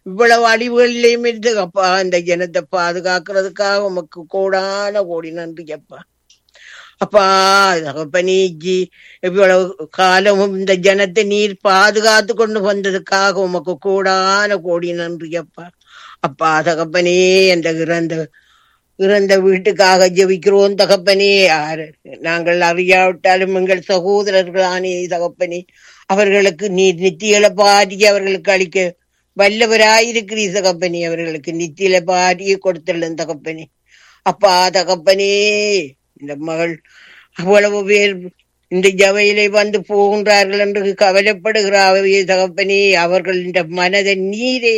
இவ்வளவு அழிவுகளிலேயும் இருந்து அப்பா இந்த ஜனத்தை பாதுகாக்கிறதுக்காக உமக்கு கோடான கோடி நன்றி அப்பா அப்பா தகப்பனே ஜி இவ்வளவு காலமும் இந்த ஜனத்தை நீர் பாதுகாத்து கொண்டு வந்ததுக்காக உமக்கு கூடான கோடி நன்றி அப்பா அப்பா தகப்பனே அந்த இறந்த இறந்த வீட்டுக்காக ஜெபிக்கிறோம் தகப்பனே யாரு நாங்கள் அறியாவிட்டாலும் எங்கள் சகோதரர்களானே தகப்பனே அவர்களுக்கு நீர் நித்தியல பாதி அவர்களுக்கு அளிக்க வல்லவராயிருக்கிறீர் தகப்பனே அவர்களுக்கு நித்தியில பாதியை கொடுத்துள்ளேன் தகப்பனே அப்பா தகப்பனே இந்த மகள் அவ்வளவு பேர் இந்த ஜவையிலே வந்து போகின்றார்கள் என்று கவலைப்படுகிறாவே தகப்பனே அவர்கள் இந்த மனதை நீரே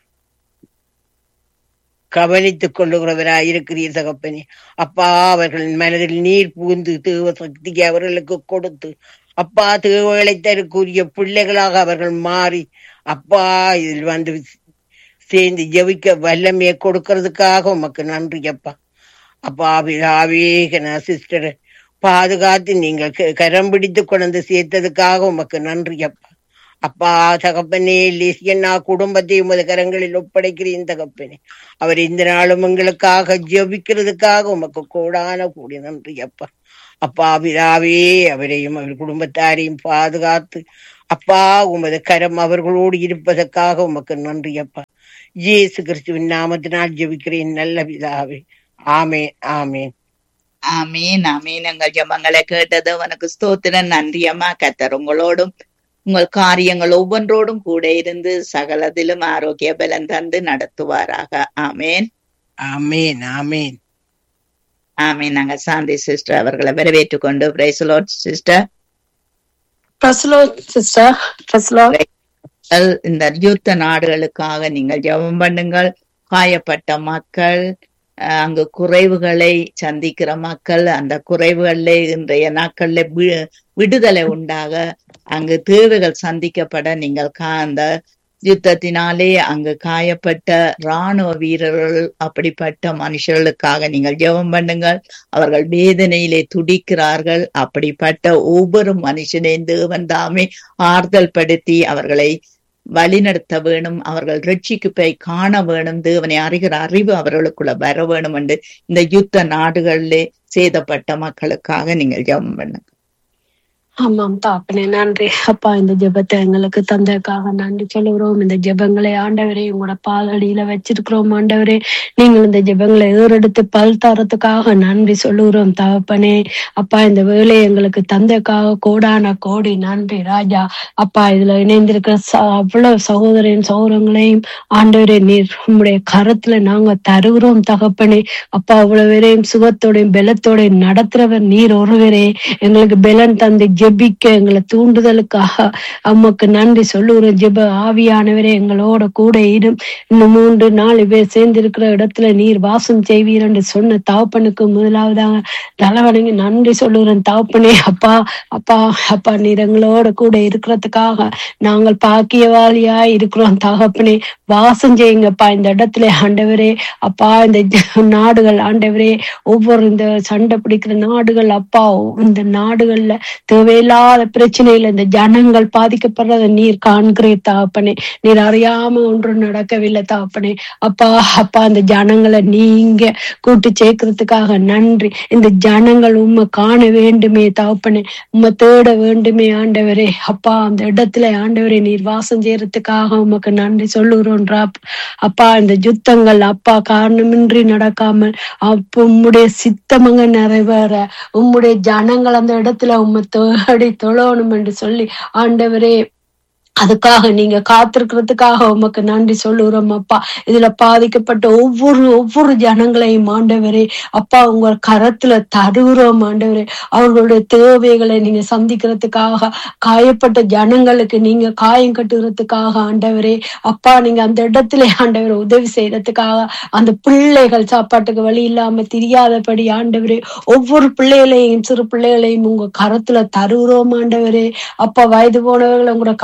கவனித்துக் கொள்ளுகிறவராய் இருக்கிறீர் தகப்பனே அப்பா அவர்கள் மனதில் நீர் பூந்து தேவ சக்தியை அவர்களுக்கு கொடுத்து அப்பா தேவைகளை தருக்குரிய பிள்ளைகளாக அவர்கள் மாறி அப்பா இதில் வந்து சேர்ந்து ஜெபிக்க வல்லமையை கொடுக்கறதுக்காக உமக்கு நன்றி அப்பா அப்பா ஆவேகன சிஸ்டர் பாதுகாத்து நீங்கள் க- கரம் பிடித்து கொண்டு சேர்த்ததுக்காக உமக்கு நன்றி அப்பா அப்பா தகப்பனே லிசியண்ணா குடும்பத்தை உமது கரங்களில் ஒப்படைக்கிறேன் தகப்பனே அவர் இந்த நாளும் எங்களுக்காக ஜெபிக்கிறதுக்காக உமக்கு கூடான கூடி நன்றி அப்பா அப்பா பிதாவே அவரையும் அவர் குடும்பத்தாரையும் பாதுகாத்து அப்பா உமது கரம் அவர்களோடு இருப்பதற்காக உமக்கு நன்றி அப்பா இயேசு கிறிஸ்துவின் நாமத்தினால் ஜெபிக்கிறேன் நல்ல பிதாவே ஆமென் ஆமென் ஆமீன் ஆமீன் எங்கள் ஜெபங்களை கேட்டது உனக்கு ஸ்தோத்திரம் நன்றி அம்மா கத்தர் உங்களோடும் உங்கள் காரியங்கள் ஒவ்வொன்றோடும் கூட இருந்து சகலதிலும் ஆரோக்கிய பலன் தந்து நடத்துவாராக ஆமேன் ஆமென் ஆமென் ஆமீன் நாங்க சாந்தி சிஸ்டர் அவர்களை வரவேற்றுக் கொண்டு பிரைசலோட் சிஸ்டர் பிரஸ்லோ சிஸ்டர் பிரஸ்லோ இந்த யுத்த நாடுகளுக்காக நீங்கள் ஜெபம் பண்ணுங்கள் காயப்பட்ட மக்கள் அஹ், அங்கு குறைவுகளை சந்திக்கிற மக்கள் அந்த குறைவுகள்ல இன்றைய நாட்கள்ல வி- விடுதலை உண்டாக அங்கு தேவைகள் சந்திக்கப்பட நீங்கள் கா- அந்த யுத்தத்தினாலே அங்கு காயப்பட்ட ராணுவ வீரர்கள் அப்படிப்பட்ட மனுஷர்களுக்காக நீங்கள் ஜெபம் பண்ணுங்கள் அவர்கள் வேதனையிலே துடிக்கிறார்கள் அப்படிப்பட்ட ஒவ்வொரு மனுஷனையும் தேவன் தாமே ஆறுதல் படுத்தி அவர்களை வழிநடத்த வேணும் அவர்கள் ரட்சிக்கு போய் காண வேணும் தேவனை அறிகிற அறிவு அவர்களுக்குள்ள வர வேணும் என்று இந்த யுத்த நாடுகளிலே சேதப்பட்ட மக்களுக்காக நீங்கள் ஜெபம் பண்ணுங்க ஆமாம் தாப்பனே நன்றி அப்பா இந்த ஜெபத்தை எங்களுக்கு தந்ததுக்காக நன்றி சொல்லுகிறோம் இந்த ஜெபங்களை ஆண்டவரே உங்களோட பாதடியில வச்சிருக்கிறோம் ஆண்டவரே நீங்கள் இந்த ஜெபங்களை ஏறெடுத்து பல் தரத்துக்காக நன்றி சொல்லுகிறோம் தகப்பனே அப்பா இந்த வேலையை எங்களுக்கு தந்ததுக்காக கோடான கோடி நன்றி ராஜா அப்பா இதுல இணைந்திருக்கிற ச- அவ்வளவு சகோதரின் சகோதரங்களையும் ஆண்டவரே நீர் உம்முடைய கரத்துல நாங்க தருகிறோம் தகப்பனே அப்பா அவ்வளவு பேரையும் சுகத்தோடையும் பலத்தோடையும் நடத்துறவர் நீர் ஒருவரே எங்களுக்கு பலன் தந்து ஜெபிக்க எங்களை தூண்டுதலுக்காக அம்மாக்கு நன்றி சொல்லுகிறோம் ஜெப ஆவியானவரே எங்களோட கூட இரும் இன்னும் மூன்று நாலு பேர் சேர்ந்து இருக்கிற இடத்துல நீர் வாசம் செய்வீர் என்று சொன்ன தாப்பனுக்கு முதலாவதாக தலைவணங்கி நன்றி சொல்லுகிறேன் தாப்பனே அப்பா அப்பா அப்பா நீர் எங்களோட கூட இருக்கிறதுக்காக நாங்கள் பாக்கியவாளியாய் இருக்கிறோம் தகப்பனே வாசம் செய்யுங்கப்பா இந்த இடத்துல ஆண்டவரே அப்பா இந்த ஜ- நாடுகள் ஆண்டவரே ஒவ்வொரு இந்த சண்டை பிடிக்கிற நாடுகள் அப்பா இந்த நாடுகள்ல தேவையில்லாத பிரச்சனையில இந்த ஜனங்கள் பாதிக்கப்படுறத நீர் காண்கிறே தாப்பனே நீர் அறியாம ஒன்றும் நடக்கவில்லை தாப்பனே அப்பா அப்பா அந்த ஜனங்களை நீங்க கூட்டி சேர்க்கறதுக்காக நன்றி இந்த ஜனங்கள் உம்மை காண வேண்டுமே தாப்பனே உம்மை தேட வேண்டுமே ஆண்டவரே அப்பா அந்த இடத்துல ஆண்டவரே நீர் வாசம் செய்யறதுக்காக உமக்கு நன்றி சொல்லுகிறோன்றா அப்பா இந்த யுத்தங்கள் அப்பா காரணமின்றி நடக்காமல் அப்ப உம்முடைய சித்தமங்க நிறைவேற உம்முடைய ஜனங்கள் அந்த இடத்துல உம்மை தேடி தொழணும் என்று சொல்லி ஆண்டவரே அதுக்காக நீங்க காத்திருக்கிறதுக்காக உமக்கு நன்றி சொல்லுகிறோம் அப்பா இதுல பாதிக்கப்பட்ட ஒவ்வொரு ஒவ்வொரு ஜனங்களையும் ஆண்டவரே அப்பா உங்க கரத்துல தருகிறோம் ஆண்டவரே அவர்களுடைய தேவைகளை நீங்க சந்திக்கிறதுக்காக காயப்பட்ட ஜனங்களுக்கு நீங்க காயம் கட்டுகிறதுக்காக ஆண்டவரே அப்பா நீங்க அந்த இடத்துல ஆண்டவரை உதவி செய்யறதுக்காக அந்த பிள்ளைகள் சாப்பாட்டுக்கு வழி இல்லாம தெரியாதபடி ஆண்டவரே ஒவ்வொரு பிள்ளைகளையும் சிறு பிள்ளைகளையும் உங்க கரத்துல தருகிறோம் ஆண்டவரே அப்பா வயது போனவர்களை உங்களோட கரத்துல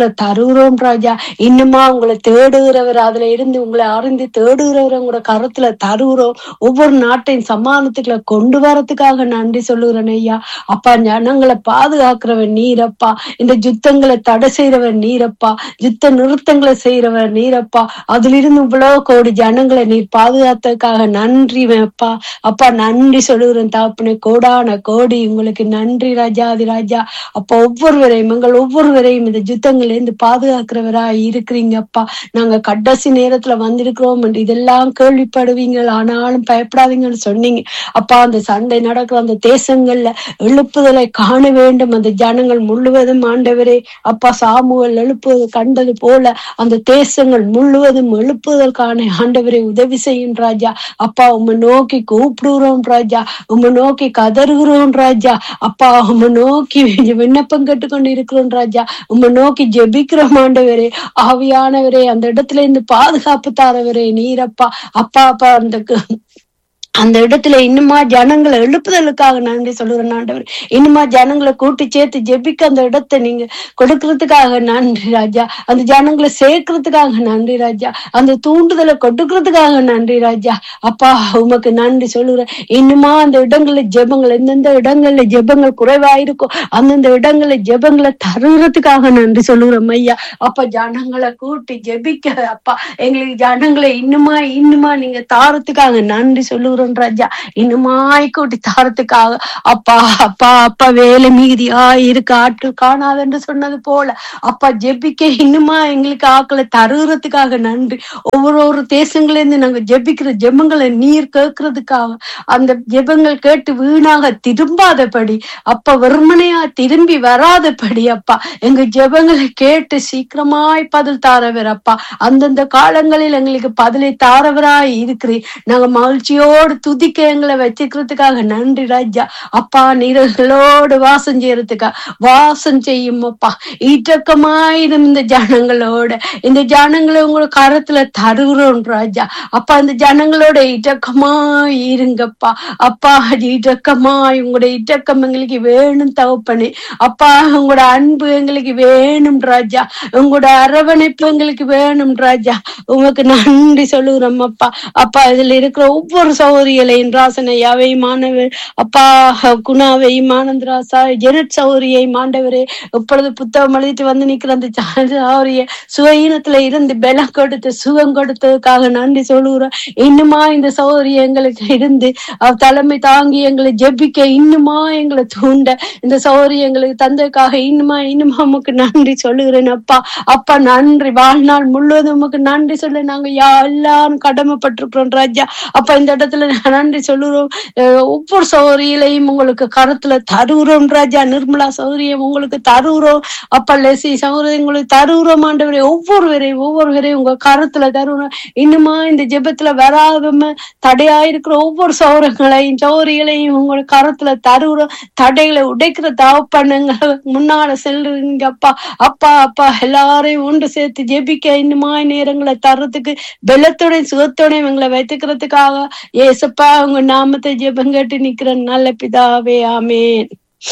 தருகிறோம் ராஜா இன்னுமா உங்களை தேடுகிறவர் அதுல இருந்து உங்களை அறிந்து தேடுகிறவர் உங்களோட கருத்துல தருகிறோம் ஒவ்வொரு நாட்டையும் சமாதானத்துக்குள்ள கொண்டு வரதுக்காக நன்றி சொல்லுகிறேன் ஐயா அப்பா ஜனங்களை பாதுகாக்கிறவன் நீரப்பா இந்த யுத்தங்களை தடை செய்யறவர் நீரப்பா யுத்த நிறுத்தங்களை செய்யறவர் நீரப்பா அதிலிருந்து இவ்வளவு கோடி ஜனங்களை நீர் பாதுகாத்ததுக்காக நன்றி அப்பா அப்பா நன்றி சொல்லுகிறேன் தாப்புனே கோடான கோடி உங்களுக்கு நன்றி ராஜாதி ராஜா அப்பா ஒவ்வொருவரையும் எங்கள் ஒவ்வொருவரையும் இந்த யுத்தங்கள்ல இருந்து பாதுகாக்கிறவரா இருக்கிறீங்கப்பா நாங்க கடைசி நேரத்துல வந்திருக்கிறோம் என்று இதெல்லாம் கேள்விப்படுவீங்க ஆனாலும் பயப்படாதீங்கன்னு சொன்னீங்க அப்பா அந்த சண்டை நடக்கிற அந்த தேசங்கள்ல எழுப்புதலை காண வேண்டும் அந்த ஜனங்கள் முழுவதும் ஆண்டவரே அப்பா சாமுவல் எழுப்புவது கண்டது போல அந்த தேசங்கள் முழுவதும் எழுப்புதற்கான ஆண்டவரை உதவி செய்யும் ராஜா அப்பா உம்மை நோக்கி கூப்பிடுகிறோம் ராஜா உம்மை நோக்கி கதறுகிறோம் ராஜா அப்பா உம்மை நோக்கி விண்ணப்பம் கேட்டுக்கொண்டு இருக்கிறோம் ராஜா உம்மை நோக்கி ஜெபிக்கிறோம் ஆண்டவரே ஆவியானவரே அந்த இடத்துல இருந்து பாதுகாப்பு தாரவரே நீரப்பா அப்பா அப்பா அந்த க- அந்த இடத்துல இன்னுமா ஜனங்களை எழுப்புதலுக்காக நன்றி சொல்லுகிறேன் ஆண்டவர் இன்னுமா ஜனங்களை கூட்டி சேர்த்து ஜெபிக்க அந்த இடத்தை நீங்க கொடுக்கறதுக்காக நன்றி ராஜா அந்த ஜனங்களை சேர்க்கறதுக்காக நன்றி ராஜா அந்த தூண்டுதலை கொடுக்கறதுக்காக நன்றி ராஜா அப்பா உமக்கு நன்றி சொல்லுகிறேன் இன்னுமா அந்த இடங்கள்ல ஜெபங்கள் எந்தெந்த இடங்கள்ல ஜெபங்கள் குறைவாயிருக்கும் அந்தந்த இடங்கள்ல ஜெபங்களை தருகிறதுக்காக நன்றி சொல்லுகிறோம் ஐயா அப்ப ஜனங்களை கூட்டி ஜெபிக்க அப்பா எங்களுக்கு ஜனங்களை இன்னுமா இன்னுமா நீங்க தாரத்துக்காக நன்றி சொல்லுகிறோம் ராஜா இன்னுமாய் கூட்டி தாரத்துக்காக அப்பா அப்பா அப்பா வேலை மீதியா இருக்கு ஆட்கள் காணாது என்று சொன்னது போல அப்பா ஜெபிக்க இன்னுமா எங்களுக்கு ஆக்களை தருகிறதுக்காக நன்றி ஒவ்வொரு ஒரு தேசங்கள்ல இருந்து நாங்க ஜெபிக்கிற ஜெபங்களை நீர் கேட்கறதுக்காக அந்த ஜெபங்கள் கேட்டு வீணாக திரும்பாதபடி அப்பா வெறுமனையா திரும்பி வராதபடி அப்பா எங்க ஜெபங்களை கேட்டு சீக்கிரமாய் பதில் தாரவர் அப்பா அந்தந்த காலங்களில் எங்களுக்கு பதிலை தாரவராய் இருக்கிறீர் நாங்க மகிழ்ச்சியோடு துதிக்க எங்களை வச்சுக்கிறதுக்காக நன்றி ராஜா அப்பா நீரங்களோடு வாசம் செய்யறதுக்காக வாசம் செய்யும் அப்பா ஈட்டக்கமாயிரும் இந்த ஜனங்களோட இந்த ஜனங்களை உங்களோட கரத்துல தருகிறோம் ராஜா அப்பா இந்த ஜனங்களோட இட்டக்கமாய் இருங்கப்பா அப்பா இட்டக்கமாய் உங்களோட இட்டக்கம் எங்களுக்கு வேணும் தகப்பனே அப்பா உங்களோட அன்பு எங்களுக்கு வேணும் ராஜா உங்களோட அரவணைப்பு எங்களுக்கு வேணும் ராஜா உமக்கு நன்றி சொல்லுகிறோம் அப்பா அப்பா இதுல இருக்கிற ஒவ்வொரு சௌகரியலையும் ராசனை யாவை மாணவர் அப்பா குணாவையும் ஆனந்தராசா ஜெனட் சௌரியை மாண்டவரே இப்பொழுது புத்தகம் எழுதிட்டு வந்து நிக்கிற அந்த சௌரிய சுயீனத்துல இருந்து பலம் கொடுத்து சுகம் கொடுத்ததுக்காக நன்றி சொல்லுகிறோம் இன்னுமா இந்த சௌரிய எங்களுக்கு இருந்து அவ தலைமை தாங்கி எங்களை ஜெபிக்க இன்னுமா எங்களை தூண்ட இந்த சௌரிய எங்களுக்கு தந்ததுக்காக இன்னுமா இன்னுமா உமக்கு நன்றி சொல்லுகிறேன் அப்பா அப்பா நன்றி வாழ்நாள் முழுவதும் உமக்கு நன்றி சொல்ல நாங்க யா எல்லாரும் கடமைப்பட்டிருக்கிறோம் ராஜா அப்ப இந்த இடத்துல நான் நன்றி சொல்லுறோம் அஹ் ஒவ்வொரு சௌகரியலையும் உங்களுக்கு கருத்துல தருகிறோம் ராஜா நிர்மலா சௌகரியம் உங்களுக்கு தருகிறோம் அப்ப லெசி சௌகரியம் உங்களுக்கு தருகிறோம் ஆண்டவரே ஒவ்வொருவரையும் ஒவ்வொருவரையும் உங்க கருத்துல தருகிறோம் இன்னுமா இந்த ஜெபத்துல வராதம தடையாயிருக்கிற ஒவ்வொரு சௌரங்களையும் சௌரியங்களையும் உங்களோட கருத்துல தருகிறோம் தடைகளை உடைக்கிற தாவப்பண்ணுங்க முன்னால செல்றீங்க அப்பா அப்பா அப்பா எல்லாரையும் ஒன்று சேர்த்து ஜெபிக்க இன்னுமா நேரங்களை தர்றதுக்கு பலத்தோடையும் சுகத்தோடையும் எங்களை வைத்துக்கிறதுக்காக ஏசப்பா உங்க நாமத்தை ஜெபம் கேட்டு நிக்கிற நல்ல பிதாவே ஆமேன்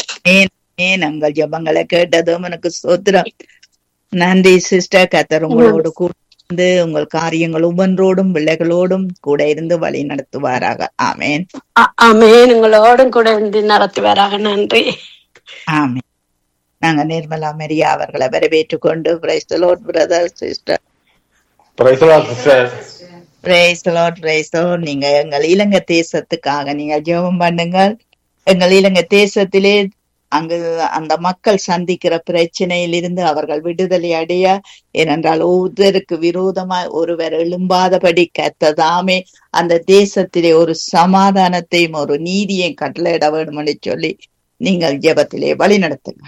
ஏன் உங்கள் ஜெபங்களை கேட்டதும் எனக்கு சோத்திரம் நன்றி சிஸ்டர் கத்தர் உங்களோடு கூட இருந்து உங்கள் காரியங்கள் ஒவ்வொன்றோடும் பிள்ளைகளோடும் கூட இருந்து வழி நடத்துவாராக ஆமேன் ஆ- ஆமேன் உங்களோடும் கூட இருந்து நடத்துவாராக நன்றி ஆமேன் நாங்க நிர்மலா மெரியா அவர்களை வரவேற்றுக் கொண்டு praise lord brother sister Praise the Lord, sister. Praise lord praise நீங்க எங்கள் இலங்கை தேசத்துக்காக நீங்க ஜெபம் பண்ணுங்கள் எங்கள் இலங்கை தேசத்திலே அங்கு அந்த மக்கள் சந்திக்கிற பிரச்சனையிலிருந்து அவர்கள் விடுதலை அடைய ஏனென்றால் ஒருவருக்கு விரோதமாய் ஒருவர் எழும்பாதபடி கத்ததாமே அந்த தேசத்திலே ஒரு சமாதானத்தையும் ஒரு நீதியையும் கட்டளையிட வேண்டும் என்று சொல்லி நீங்கள் ஜெபத்திலே வழி நடத்துங்க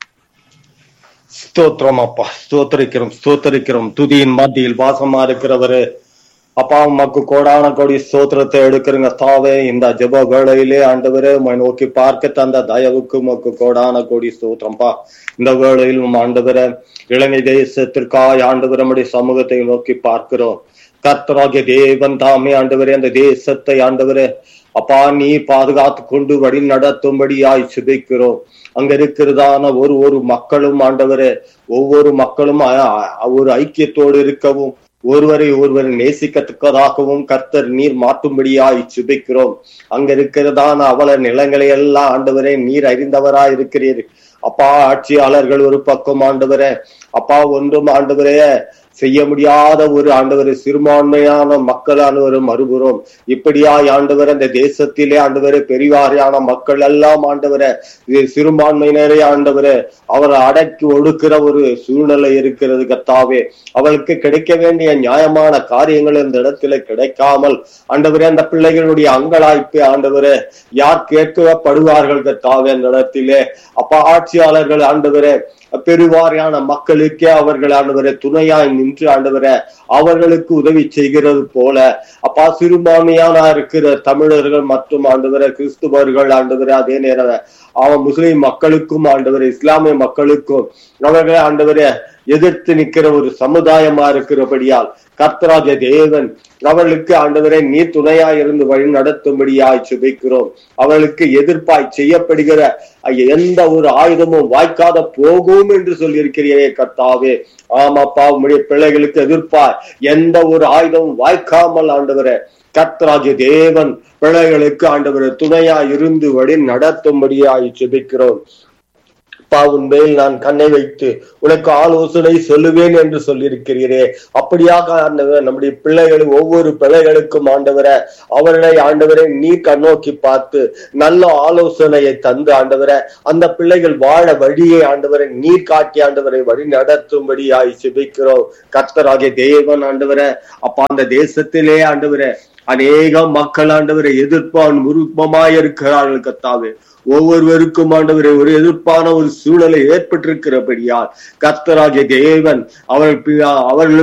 ஸ்தோத்திரம் அப்பா ஸ்தோத்தரிக்கிறோம் ஸ்தோத்தரிக்கிறோம் துதியின் மத்தியில் வாசமா இருக்கிறவரு அப்பா உமக்கு கோடான கோடி ஸ்தோத்திரத்தை எடுக்கிறங்க தாவே இந்த ஜெப வேளையிலே ஆண்டவரே உம்மை நோக்கி பார்க்க தந்த தயவுக்கு உமக்கு கோடான கோடி ஸ்தோத்திரம்ப்பா இந்த வேளையில் உம் ஆண்டவரே இலங்கை தேசத்திற்காய் ஆண்டவரே நம்முடைய சமூகத்தை நோக்கி பார்க்கிறோம் கர்த்தராகிய தேவன் தாமே ஆண்டவரே அந்த தேசத்தை ஆண்டவரே அப்பா நீ பாதுகாத்து கொண்டு வழி நடத்தும்படியாய் சுபிக்கிறோம் அங்க இருக்கிறதான ஒரு ஒரு மக்களும் ஆண்டவரே ஒவ்வொரு மக்களும் அ- அ- ஒரு ஐக்கியத்தோடு இருக்கவும் ஒருவரை ஒருவர் நேசிக்கத்தக்கதாகவும் கர்த்தர் நீர் மாற்றும்படியாய் சுபிக்கிறோம் அங்க இருக்கிறதான அவல நிலங்களை எல்லாம் ஆண்டவரே நீர் அறிந்தவராய் இருக்கிறீர் அப்பா ஆட்சியாளர்கள் ஒரு பக்கம் ஆண்டவரே அப்பா ஒன்றும் ஆண்டவரே செய்ய முடியாத ஒரு ஆண்டவர் சிறுபான்மையான மக்களானவர் மறுபுறம் இப்படியாய் ஆண்டவர் அந்த தேசத்திலே ஆண்டவரே பெரிவாரியான மக்கள் எல்லாம் ஆண்டவரே இது சிறுபான்மையினரே ஆண்டவரே அவர் அடக்கி ஒடுக்கிற ஒரு சூழ்நிலை இருக்கிறது கத்தாவே அவளுக்கு கிடைக்க வேண்டிய நியாயமான காரியங்கள் இந்த இடத்துல கிடைக்காமல் ஆண்டவரே அந்த பிள்ளைகளுடைய அங்கலாய்ப்பு ஆண்டவரே யார் கேட்கப்படுவார்கள் கத்தாவே அந்த இடத்திலே அப்பா ஆட்சியாளர்கள் ஆண்டவரே பெருவாரியான மக்களுக்கே அவர்கள் ஆண்டவரே துணையாய் நின்று ஆண்டவரே அவர்களுக்கு உதவி செய்கிறது போல அப்பா சிறுபான்மையான இருக்கிற தமிழர்கள் மற்றும் ஆண்டவரே கிறிஸ்துவர்கள் ஆண்டவரே அதே நேரம் அவன் முஸ்லிம் மக்களுக்கும் ஆண்டவரே இஸ்லாமிய மக்களுக்கும் அவர்கள் ஆண்டவரே எதிர்த்து நிக்கிற ஒரு சமுதாயமா இருக்கிறபடியால் கர்த்தராஜ தேவன் அவர்களுக்கு ஆண்டவரே நீ துணையாய் இருந்து வழி நடத்தும்படியாய் சுபிக்கிறோம் அவர்களுக்கு எதிர்ப்பாய் செய்யப்படுகிற எந்த ஒரு ஆயுதமும் வாய்க்காத போகும் என்று சொல்லியிருக்கிறீரே கர்த்தாவே ஆமாப்பா உம்முடைய பிள்ளைகளுக்கு எதிர்ப்பாய் எந்த ஒரு ஆயுதமும் வாய்க்காமல் ஆண்டவரே கர்த்தராஜ தேவன் பிள்ளைகளுக்கு ஆண்டவரை துணையா இருந்து வழி நடத்தும்படியாய் ஜெபிக்கிறோம் பாவின் மேல் நான் கண்ணை வைத்து உனக்கு ஆலோசனை சொல்லுவேன் என்று சொல்லியிருக்கிறீரே அப்படியாக ஆண்டவர் நம்முடைய பிள்ளைகள் ஒவ்வொரு பிள்ளைகளுக்கும் ஆண்டவரை அவர்களை ஆண்டவரை நீ கண்ணோக்கி பார்த்து நல்ல ஆலோசனையை தந்து ஆண்டவரை அந்த பிள்ளைகள் வாழ வழியை ஆண்டவரை நீர் காட்டி ஆண்டவரை வழி நடத்தும்படியாய் சிபிக்கிறோம் கர்த்தராகிய தேவன் ஆண்டவரை அப்ப அந்த தேசத்திலே ஆண்டவரை அநேக மக்கள் ஆண்டவரை எதிர்ப்பான் விருப்பமாய் இருக்கிறார்கள் கத்தாவே ஒவ்வொருவருக்கும் ஆண்டவரை ஒரு எதிர்ப்பான ஒரு சூழலை ஏற்பட்டிருக்கிறபடியால் கர்த்தராகிய தேவன் அவர்கள் அவர்களுக்கு